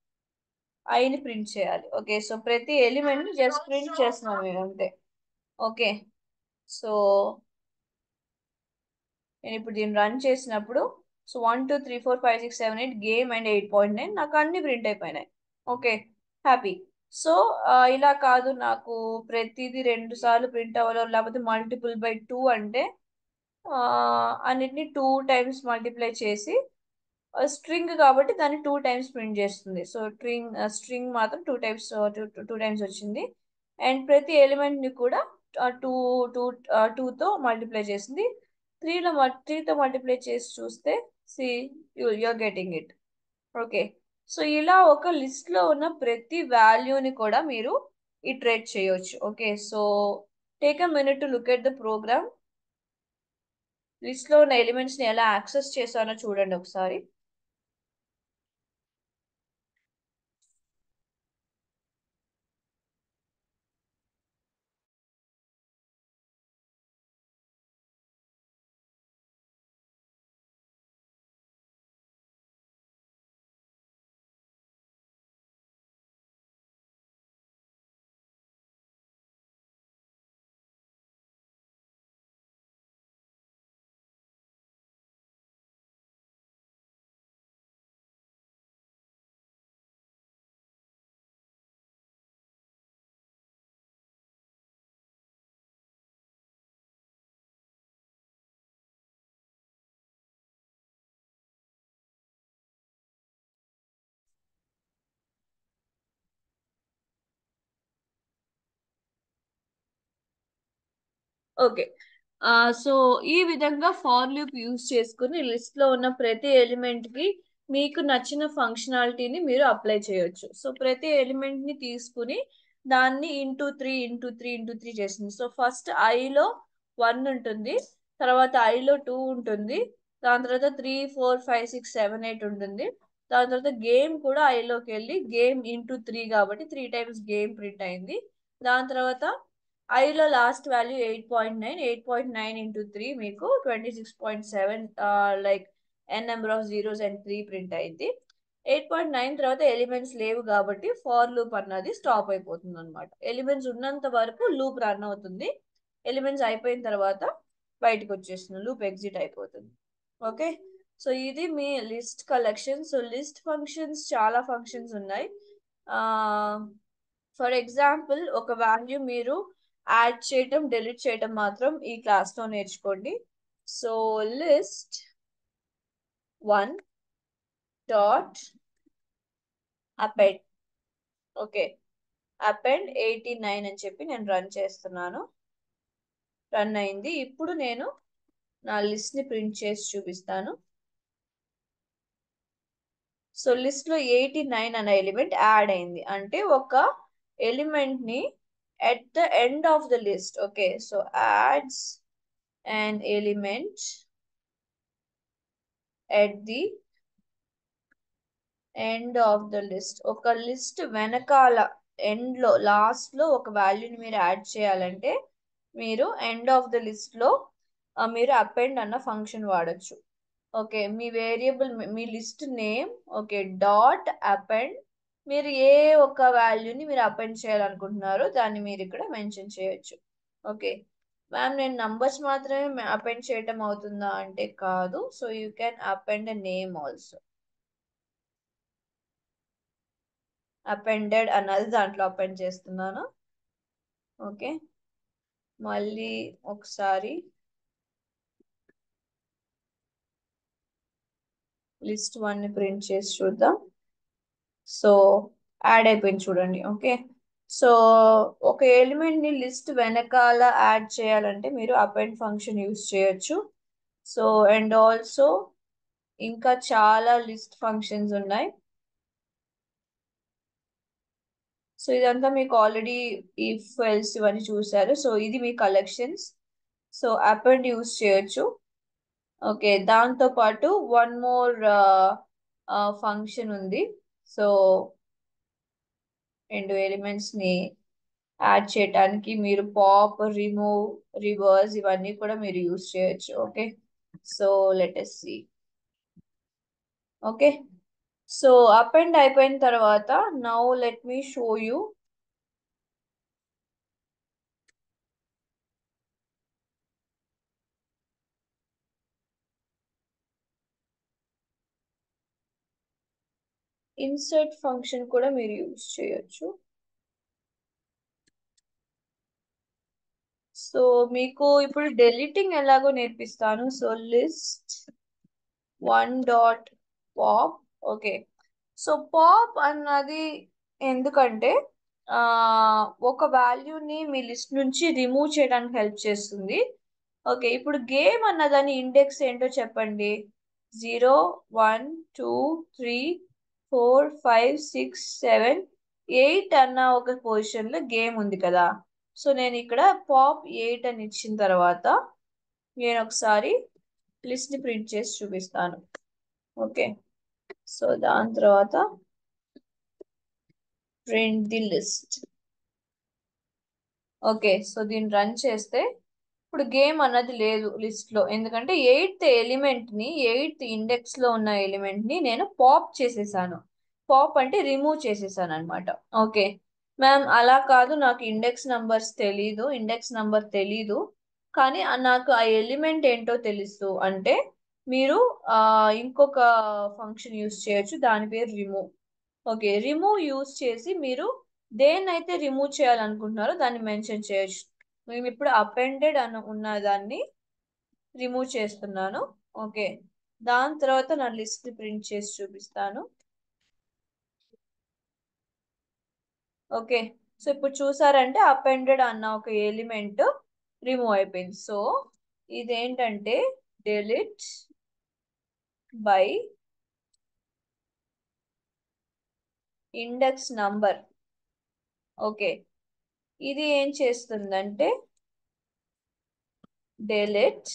ఐని ప్రింట్ చేయాలి ఓకే సో ప్రతి ఎలిమెంట్ జస్ట్ ప్రింట్ చేస్తున్నాను నేను అంతే ఓకే సో నేను ఇప్పుడు దీన్ని రన్ చేసినప్పుడు so one two three four five six seven eight game and eight point nine నాకు అన్ని ప్రింట్ అయిపోయినాయి ఓకే హ్యాపీ సో ఇలా కాదు నాకు ప్రతిదీ రెండు సార్లు ప్రింట్ అవ్వాలో లేకపోతే మల్టిపుల్ బై టూ అంటే అన్నిటిని టూ టైమ్స్ మల్టిప్లై చేసి స్ట్రింగ్ కాబట్టి దాన్ని టూ టైమ్స్ ప్రింట్ చేస్తుంది సో స్ట్రింగ్ స్ట్రింగ్ మాత్రం టూ టైమ్స్ టూ టైమ్స్ వచ్చింది అండ్ ప్రతి ఎలిమెంట్ ని కూడా టూ టూ టూతో మల్టిప్లై చేసింది త్రీలో త్రీతో మల్టిప్లై చేసి చూస్తే see you you're getting it okay so ఇలా ఒక లిస్ట్ లో ఉన్న ప్రతి వాల్యూని కూడా మీరు ఇటరేట్ చేయొచ్చు okay so take a minute to look at the program list లో ఉన్న ఎలిమెంట్స్ ని ఎలా యాక్సెస్ చేశానో చూడండి ఒకసారి ఓకే సో ఈ విధంగా ఫార్ లూప్ యూజ్ చేసుకుని లిస్ట్ లో ఉన్న ప్రతి ఎలిమెంట్ కి మీకు నచ్చిన ఫంక్షనాలిటీని మీరు అప్లై చేయొచ్చు సో ప్రతి ఎలిమెంట్ ని తీసుకుని దాన్ని into three into three into three చేస్తుంది సో ఫస్ట్ ఐలో వన్ ఉంటుంది తర్వాత ఐలో టూ ఉంటుంది దాని తర్వాత three four five six seven eight ఉంటుంది దాని తర్వాత గేమ్ కూడా ఐలోకి వెళ్ళి గేమ్ ఇంటూ త్రీ కాబట్టి త్రీ టైమ్స్ గేమ్ ప్రింట్ అయింది దాని తర్వాత ఐలో last value eight point nine eight point nine into three మీకు twenty six point seven like N number of zeros and three print అయింది ఎయిట్ పాయింట్ నైన్ తర్వాత ఎలిమెంట్స్ లేవు కాబట్టి ఫార్ లూప్ అన్నది స్టాప్ అయిపోతుంది అనమాట ఎలిమెంట్స్ ఉన్నంత వరకు లూప్ రన్ అవుతుంది ఎలిమెంట్స్ అయిపోయిన తర్వాత బయటకు వచ్చేస్తుంది లూప్ ఎగ్జిట్ అయిపోతుంది ఓకే సో ఇది మీ list collection so list functions చాలా ఫంక్షన్స్ ఉన్నాయి ఫర్ ఎగ్జాంపుల్ ఒక వాల్యూ మీరు యాడ్ చేయటం డెలీట్ చేయటం మాత్రం ఈ క్లాస్లో నేర్చుకోండి so list one dot append okay append eighty nine అని చెప్పి నేను రన్ చేస్తున్నాను రన్ అయింది ఇప్పుడు నేను నా లిస్ట్ ని ప్రింట్ చేసి చూపిస్తాను సో లిస్ట్ లో ఎయిటీ నైన్ అనే ఎలిమెంట్ యాడ్ అయింది అంటే ఒక ఎలిమెంట్ ని at the end of the list okay so adds an element at the end of the list ఒక లిస్ట్ వెనకాల ఎండ్ లో లాస్ట్ లో ఒక వాల్యూని మీరు యాడ్ చేయాలంటే మీరు ఎండ్ ఆఫ్ ద లిస్ట్ లో మీరు అపెండ్ అన్న ఫంక్షన్ వాడచ్చు ఓకే మీ వేరియబుల్ మీ list name okay dot append మీరు ఏ ఒక్క వాల్యూని మీరు అపెండ్ చేయాలనుకుంటున్నారో దాన్ని మీరు ఇక్కడ మెన్షన్ చేయొచ్చు ఓకే మ్యామ్ నేను నంబర్స్ మాత్రమే అపెండ్ చేయటం అవుతుందా అంటే కాదు so you can append name also appended అన్నది దాంట్లో అపెండ్ చేస్తున్నాను ఓకే మళ్ళీ ఒకసారి లిస్ట్ వన్ ని ప్రింట్ చేసి చూద్దాం సో యాడ్ అయిపోయింది చూడండి ఓకే సో ఒక ఎలిమెంట్ ని లిస్ట్ వెనకాల యాడ్ చేయాలంటే మీరు అపెండ్ ఫంక్షన్ యూస్ చేయొచ్చు సో అండ్ ఆల్సో ఇంకా చాలా లిస్ట్ ఫంక్షన్స్ ఉన్నాయి సో ఇదంతా మీకు ఆల్రెడీ ఇఫ్ ఎల్స్ ఇవన్నీ చూసారు సో ఇది మీ కలెక్షన్స్ సో అపెండ్ యూస్ చేయొచ్చు ఓకే దాంతో పాటు వన్ మోర్ ఫంక్షన్ ఉంది సో రెండు ఎలిమెంట్స్ ని యాడ్ చేయడానికి మీరు పాప్ రిమూవ్ రివర్స్ ఇవన్నీ కూడా మీరు యూస్ చేయొచ్చు okay so let's see okay so append అయిపోయిన తర్వాత now let me show you insert function కూడా మీరు యూస్ చేయొచ్చు సో మీకు ఇప్పుడు డెలిటింగ్ ఎలాగో నేర్పిస్తాను so list one dot pop okay so pop అన్నది ఎందుకంటే ఒక వాల్యూని మీ లిస్ట్ నుంచి రిమూవ్ చేయడానికి హెల్ప్ చేస్తుంది ఓకే ఇప్పుడు గేమ్ అన్నదాని ఇండెక్స్ ఏంటో చెప్పండి zero one two three four five six seven eight అన్న ఒక పొజిషన్లో గేమ్ ఉంది కదా సో నేను ఇక్కడ పాప్ ఎయిట్ అని ఇచ్చిన తర్వాత నేను ఒకసారి లిస్ట్ని ప్రింట్ చేసి చూపిస్తాను ఓకే సో దాని తర్వాత print the list okay so దీన్ని రన్ చేస్తే ఇప్పుడు గేమ్ అన్నది లేదు లిస్ట్ లో ఎందుకంటే ఎయిత్ ఎలిమెంట్ ని ఎయిత్ ఇండెక్స్ లో ఉన్న ఎలిమెంట్ ని నేను పాప్ చేసేసాను పాప్ అంటే రిమూవ్ చేసేసాను అనమాట ఓకే మ్యామ్ అలా కాదు నాకు ఇండెక్స్ నంబర్స్ తెలీదు ఇండెక్స్ నంబర్ తెలీదు కానీ నాకు ఆ ఎలిమెంట్ ఏంటో తెలుసు అంటే మీరు ఇంకొక ఫంక్షన్ యూస్ చేయొచ్చు దాని పేరు రిమూవ్ ఓకే రిమూవ్ యూస్ చేసి మీరు దేన్నైతే రిమూవ్ చేయాలనుకుంటున్నారో దాన్ని మెన్షన్ చేయొచ్చు మేము ఇప్పుడు అపెండెడ్ అని ఉన్న దాన్ని రిమూవ్ చేస్తున్నాను ఓకే దాని తర్వాత నా లిస్ట్ ప్రింట్ చేసి చూపిస్తాను ఓకే సో ఇప్పుడు చూసారంటే అపెండెడ్ అన్న ఒక ఎలిమెంట్ రిమూవ్ అయిపోయింది సో ఇదేంటంటే delete by index number okay ఇది ఏం చేస్తుందంటే delete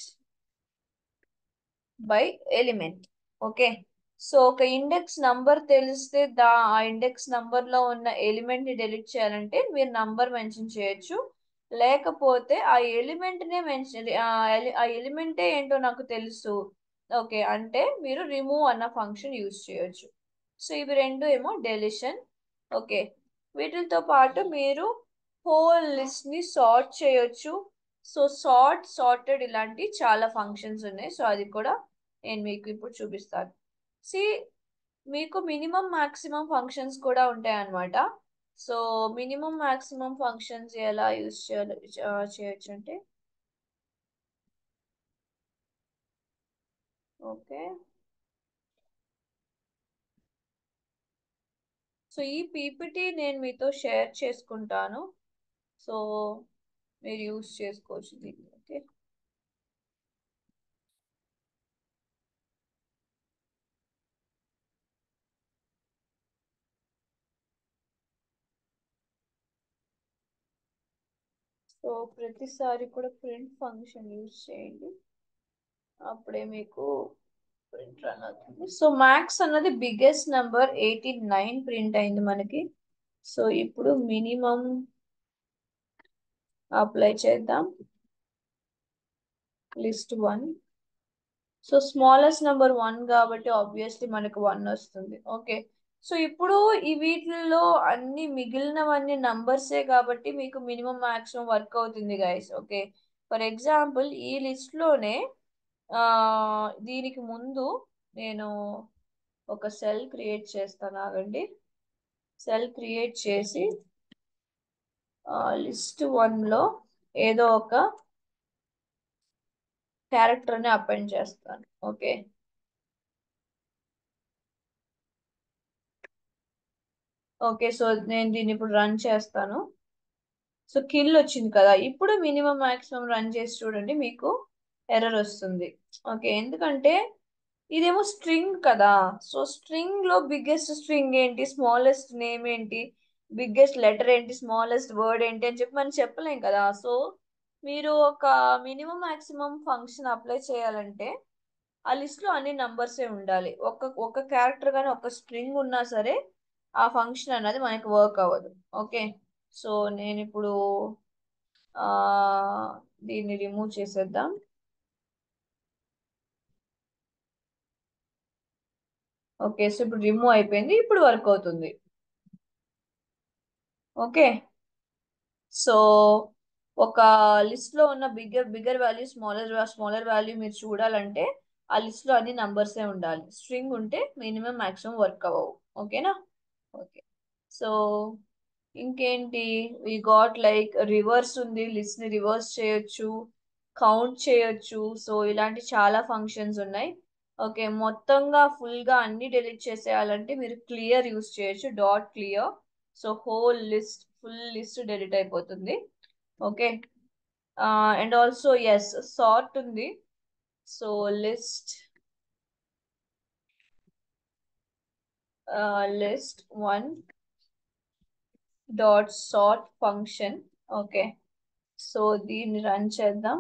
by element okay so ఒక ఇండెక్స్ నంబర్ తెలిస్తే దా ఆ ఇండెక్స్ నంబర్ లో ఉన్న ఎలిమెంట్ ని డెలీట్ చేయాలంటే మీరు నంబర్ మెన్షన్ చేయొచ్చు లేకపోతే ఆ ఎలిమెంట్ నే మెన్షన్ ఆ ఎలిమెంటే ఏంటో నాకు తెలుసు ఓకే అంటే మీరు రిమూవ్ అన్న ఫంక్షన్ యూజ్ చేయొచ్చు సో ఇవి రెండు ఏమో డెలిషన్ ఓకే వీటితో పాటు మీరు హోల్ లిస్ట్ ని సార్ట్ చేయొచ్చు సో సార్ట్ సార్టెడ్ ఇలాంటి చాలా ఫంక్షన్స్ ఉన్నాయి సో అది కూడా నేను మీకు ఇప్పుడు చూపిస్తాను సి మీకు మినిమం మాక్సిమం ఫంక్షన్స్ కూడా ఉంటాయి అన్నమాట సో మినిమం మాక్సిమం ఫంక్షన్స్ ఎలా యూజ్ చేయాలి చేయొచ్చు అంటే ఓకే సో ఈ పీపీటీ నేను మీతో షేర్ చేసుకుంటాను సో మీరు యూజ్ చేసుకోవచ్చు దీన్ని ఓకే సో ప్రతిసారి కూడా ప్రింట్ ఫంక్షన్ యూజ్ చేయండి అప్పుడే మీకు ప్రింట్ రన్ అవుతుంది సో మ్యాక్స్ అన్నది biggest number eighty nine print అయింది మనకి సో ఇప్పుడు మినిమం అప్లై చేద్దాం list one so smallest number one కాబట్టి ఆబ్వియస్లీ మనకు వన్ వస్తుంది ఓకే సో ఇప్పుడు ఈ వీటిల్లో అన్ని మిగిలినవన్నీ నంబర్సే కాబట్టి మీకు మినిమం మాక్సిమం వర్క్ అవుతుంది గైస్ ఓకే ఫర్ ఎగ్జాంపుల్ ఈ లిస్ట్లోనే దీనికి ముందు నేను ఒక సెల్ క్రియేట్ చేస్తాను ఆగండి సెల్ క్రియేట్ చేసి లిస్ట్ వన్లో ఏదో ఒక క్యారెక్టర్ని అపెండ్ చేస్తాను ఓకే ఓకే సో నేను దీన్ని ఇప్పుడు రన్ చేస్తాను సో కిల్ వచ్చింది కదా ఇప్పుడు మినిమం మాక్సిమం రన్ చేసి చూడండి మీకు ఎర్రర్ వస్తుంది ఓకే ఎందుకంటే ఇదేమో స్ట్రింగ్ కదా సో స్ట్రింగ్ లో బిగ్గెస్ట్ స్ట్రింగ్ ఏంటి స్మాలెస్ట్ నేమ్ ఏంటి బిగ్గెస్ట్ లెటర్ ఏంటి స్మాలెస్ట్ వర్డ్ ఏంటి అని చెప్పి మనం చెప్పలేం కదా సో మీరు ఒక మినిమం మాక్సిమం ఫంక్షన్ అప్లై చేయాలంటే ఆ లిస్ట్ లో అన్ని నంబర్సే ఉండాలి ఒక ఒక క్యారెక్టర్ కానీ ఒక స్ట్రింగ్ ఉన్నా సరే ఆ ఫంక్షన్ అనేది మనకి వర్క్ అవ్వదు ఓకే సో నేను ఇప్పుడు దీన్ని రిమూవ్ చేసేద్దాం ఓకే సో ఇప్పుడు రిమూవ్ అయిపోయింది ఇప్పుడు వర్క్ అవుతుంది ఓకే సో ఒక లిస్ట్ లో ఉన్న bigger bigger value smaller smaller value మీరు చూడాలంటే ఆ లిస్ట్ లో అన్ని నంబర్సే ఉండాలి స్ట్రింగ్ ఉంటే మినిమం మాక్సిమం వర్క్ అవ్వవు ఓకేనా ఓకే సో ఇంకేంటి వి గాట్ లైక్ రివర్స్ ఉంది లిస్ట్ ని రివర్స్ చేయొచ్చు కౌంట్ చేయొచ్చు సో ఇలాంటి చాలా ఫంక్షన్స్ ఉన్నాయి ఓకే మొత్తంగా ఫుల్ గా అన్ని డెలీట్ చేసేయాలంటే మీరు క్లియర్ యూస్ చేయొచ్చు dot clear so whole list full list delete అయిపోతుంది okay and also S sort ఉంది so list list one dot sort function okay so దీన్ని రన్ చేద్దాం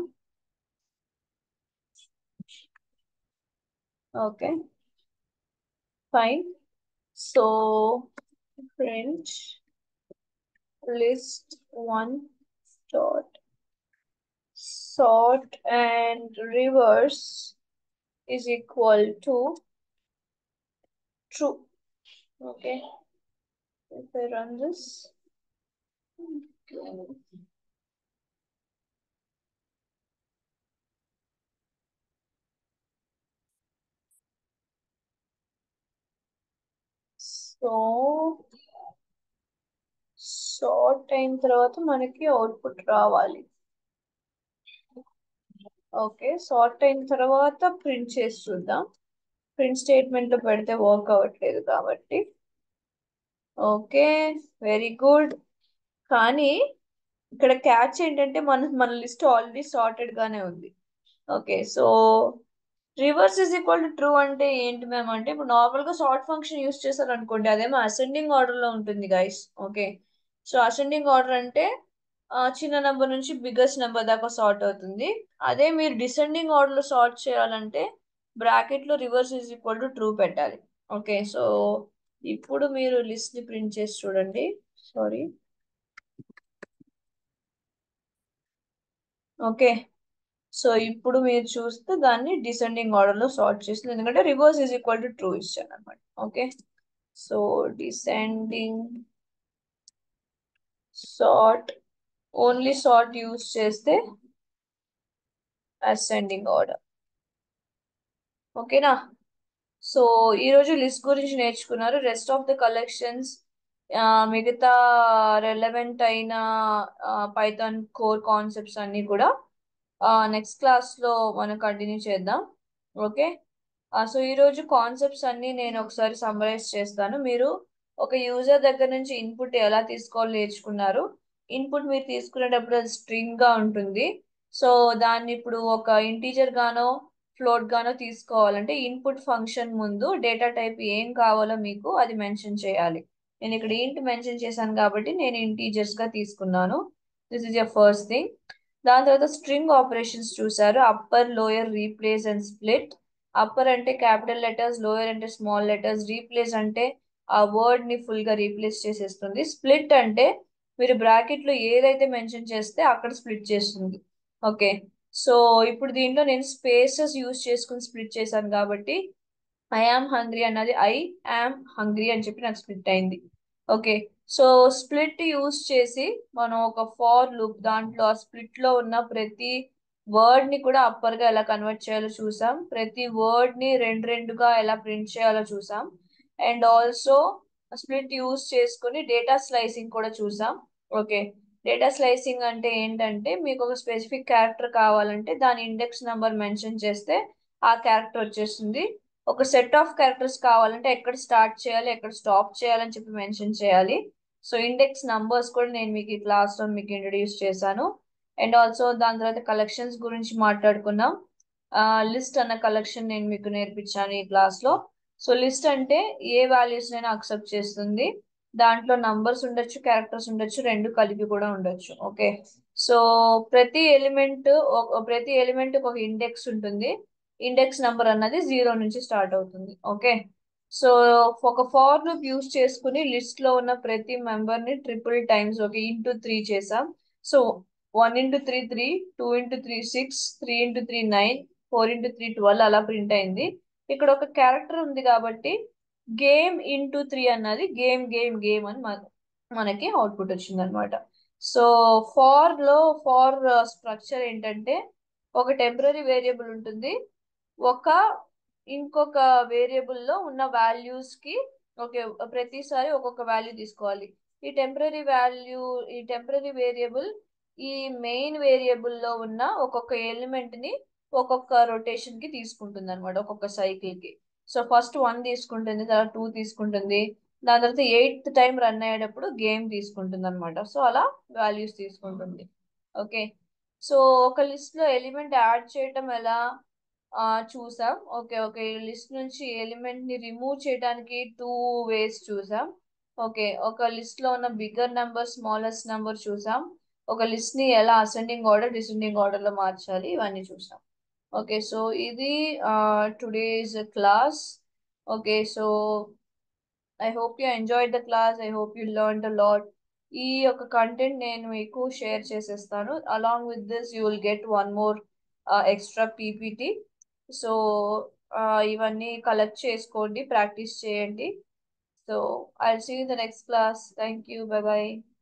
okay fine so print list one dot sort and reverse is equal to true okay if I run this okay. So sort అయిన తర్వాత మనకి అవుట్పుట్ రావాలి ఓకే సార్ట్ అయిన తర్వాత ప్రింట్ చేసి చూద్దాం ప్రింట్ స్టేట్మెంట్ లో పెడితే వర్క్ అవ్వట్లేదు కాబట్టి ఓకే వెరీ గుడ్ కానీ ఇక్కడ క్యాచ్ ఏంటంటే మన మన లిస్ట్ ఆల్రెడీ సార్టెడ్ గానే ఉంది okay so reverse is equal to true అంటే ఏంటి మ్యామ్ అంటే ఇప్పుడు నార్మల్ గా సార్ట్ ఫంక్షన్ యూస్ చేశారు అనుకోండి అదేమో అసెండింగ్ ఆర్డర్ లో ఉంటుంది guys okay so ascending order అంటే ఆ, చిన్న నెంబర్ నుంచి బిగ్గెస్ట్ నెంబర్ దాకా సార్ట్ అవుతుంది అదే మీరు డిసెండింగ్ ఆర్డర్ లో సార్ట్ చేయాలంటే బ్రాకెట్ లో reverse is equal to true పెట్టాలి ఓకే సో ఇప్పుడు మీరు లిస్ట్ ని ప్రింట్ చేసి చూడండి సారీ ఓకే సో ఇప్పుడు మీరు చూస్తే దాన్ని డిసెండింగ్ ఆర్డర్ లో సార్ట్ చేస్తుంది ఎందుకంటే reverse is equal to true ఇచ్చాను అనమాట okay so descending sort only sort use చేస్తే అసెండింగ్ ఆర్డర్ ఓకేనా సో ఈ రోజు లిస్ట్ గురించి నేర్చుకున్నారు రెస్ట్ ఆఫ్ ద కలెక్షన్స్ మిగతా రెలవెంట్ అయిన పైథాన్ కోర్ కాన్సెప్ట్స్ అన్ని కూడా నెక్స్ట్ క్లాస్ లో మనం కంటిన్యూ చేద్దాం ఓకే సో ఈ రోజు కాన్సెప్ట్స్ అన్ని నేను ఒకసారి సమ్మరైజ్ చేస్తాను మీరు ఒక యూజర్ దగ్గర నుంచి ఇన్పుట్ ఎలా తీసుకోవాలో నేర్చుకున్నారు ఇన్పుట్ మీరు తీసుకునేటప్పుడు అది స్ట్రింగ్ గా ఉంటుంది సో దాన్ని ఇప్పుడు ఒక ఇంటీజర్ గానో ఫ్లోట్ గానో తీసుకోవాలంటే ఇన్పుట్ ఫంక్షన్ ముందు డేటా టైప్ ఏం కావాలో మీకు అది మెన్షన్ చేయాలి నేను ఇక్కడ ఇంట్ మెన్షన్ చేశాను కాబట్టి నేను ఇంటీజర్స్ గా తీసుకున్నాను this is your first thing దాని తర్వాత స్ట్రింగ్ ఆపరేషన్స్ చూసారు upper lower replace and split upper అంటే క్యాపిటల్ లెటర్స్ లోయర్ అంటే స్మాల్ లెటర్స్ రీప్లేస్ అంటే ఆ వర్డ్ ని ఫుల్ గా రీప్లేస్ చేసేస్తుంది స్ప్లిట్ అంటే మీరు బ్రాకెట్ లో ఏదైతే మెన్షన్ చేస్తే అక్కడ స్ప్లిట్ చేస్తుంది ఓకే సో ఇప్పుడు దీంట్లో నేను స్పేసెస్ యూస్ చేసుకుని స్ప్లిట్ చేశాను కాబట్టి ఐ ఆమ్ హంగ్రీ అన్నది ఐ ఆమ్ హంగ్రీ అని చెప్పి నాకు స్ప్లిట్ అయింది ఓకే సో స్ప్లిట్ యూస్ చేసి మనం ఒక ఫార్ లూప్ దాంట్లో ఆ స్ప్లిట్ లో ఉన్న ప్రతి వర్డ్ ని కూడా అప్పర్ గా ఎలా కన్వర్ట్ చేయాలో చూసాం ప్రతి వర్డ్ ని రెండు రెండుగా ఎలా ప్రింట్ చేయాలో చూసాం అండ్ ఆల్సో స్ప్లిట్ యూస్ చేసుకుని డేటా స్లైసింగ్ కూడా చూసాం ఓకే డేటా స్లైసింగ్ అంటే ఏంటంటే మీకు ఒక స్పెసిఫిక్ క్యారెక్టర్ కావాలంటే దాని ఇండెక్స్ నెంబర్ మెన్షన్ చేస్తే ఆ క్యారెక్టర్ వచ్చేస్తుంది ఒక సెట్ ఆఫ్ క్యారెక్టర్స్ కావాలంటే ఎక్కడ స్టార్ట్ చేయాలి ఎక్కడ స్టాప్ చేయాలని చెప్పి మెన్షన్ చేయాలి సో ఇండెక్స్ నంబర్స్ కూడా నేను మీకు ఈ క్లాస్ లో మీకు ఇంట్రడ్యూస్ చేశాను అండ్ ఆల్సో దాని తర్వాత కలెక్షన్స్ గురించి మాట్లాడుకున్నాం లిస్ట్ అన్న కలెక్షన్ నేను మీకు నేర్పించాను ఈ క్లాస్ లో సో లిస్ట్ అంటే ఏ వాల్యూస్ నైనా అక్సెప్ట్ చేస్తుంది దాంట్లో నంబర్స్ ఉండొచ్చు క్యారెక్టర్స్ ఉండొచ్చు రెండు కలిపి కూడా ఉండొచ్చు ఓకే సో ప్రతి ఎలిమెంట్ ప్రతి ఎలిమెంట్ ఒక ఇండెక్స్ ఉంటుంది ఇండెక్స్ నంబర్ అన్నది జీరో నుంచి స్టార్ట్ అవుతుంది ఓకే సో ఒక ఫార్ లూప్ యూస్ చేసుకుని లిస్ట్ లో ఉన్న ప్రతి మెంబర్ ని triple times okay into three చేసాం so one into three three two into three six three into three nine four into three twelve అలా ప్రింట్ అయింది ఇక్కడ ఒక క్యారెక్టర్ ఉంది కాబట్టి గేమ్ ఇంటూ త్రీ అన్నది గేమ్ గేమ్ గేమ్ అని మనకి అవుట్పుట్ వచ్చింది అనమాట సో ఫార్ లో ఫార్ స్ట్రక్చర్ ఏంటంటే ఒక టెంపరీ వేరియబుల్ ఉంటుంది ఒక ఇంకొక వేరియబుల్ లో ఉన్న వాల్యూస్ కి ఓకే ప్రతిసారి ఒక్కొక్క వాల్యూ తీసుకోవాలి ఈ టెంపరీ వాల్యూ ఈ టెంపరీ వేరియబుల్ ఈ మెయిన్ వేరియబుల్ లో ఉన్న ఒక్కొక్క ఎలిమెంట్ ని ఒక్కొక్క రొటేషన్ కి తీసుకుంటుంది అనమాట ఒక్కొక్క సైకిల్ కి సో ఫస్ట్ వన్ తీసుకుంటుంది తర్వాత టూ తీసుకుంటుంది దాని తర్వాత ఎయిత్ టైం రన్ అయ్యేటప్పుడు గేమ్ తీసుకుంటుంది అనమాట సో అలా వాల్యూస్ తీసుకుంటుంది ఓకే సో ఒక లిస్ట్ లో ఎలిమెంట్ యాడ్ చేయటం ఎలా చూసాం ఓకే ఓకే లిస్ట్ నుంచి ఎలిమెంట్ ని రిమూవ్ చేయడానికి టూ వేస్ చూసాం ఓకే ఒక లిస్ట్ లో ఉన్న బిగ్గర్ నెంబర్ స్మాలెస్ట్ నెంబర్ చూసాం ఒక లిస్ట్ ని ఎలా అసెండింగ్ ఆర్డర్ డిసెండింగ్ ఆర్డర్ లో మార్చాలి ఇవన్నీ చూసాం ఓకే సో ఇది today's class okay so I hope you enjoyed the class I hope you learn the lot ఈ యొక్క కంటెంట్ నేను మీకు షేర్ చేసేస్తాను along with this you will get one more extra PPT so ఇవన్నీ కలెక్ట్ చేసుకోండి ప్రాక్టీస్ చేయండి so I see you the next class thank you bye bye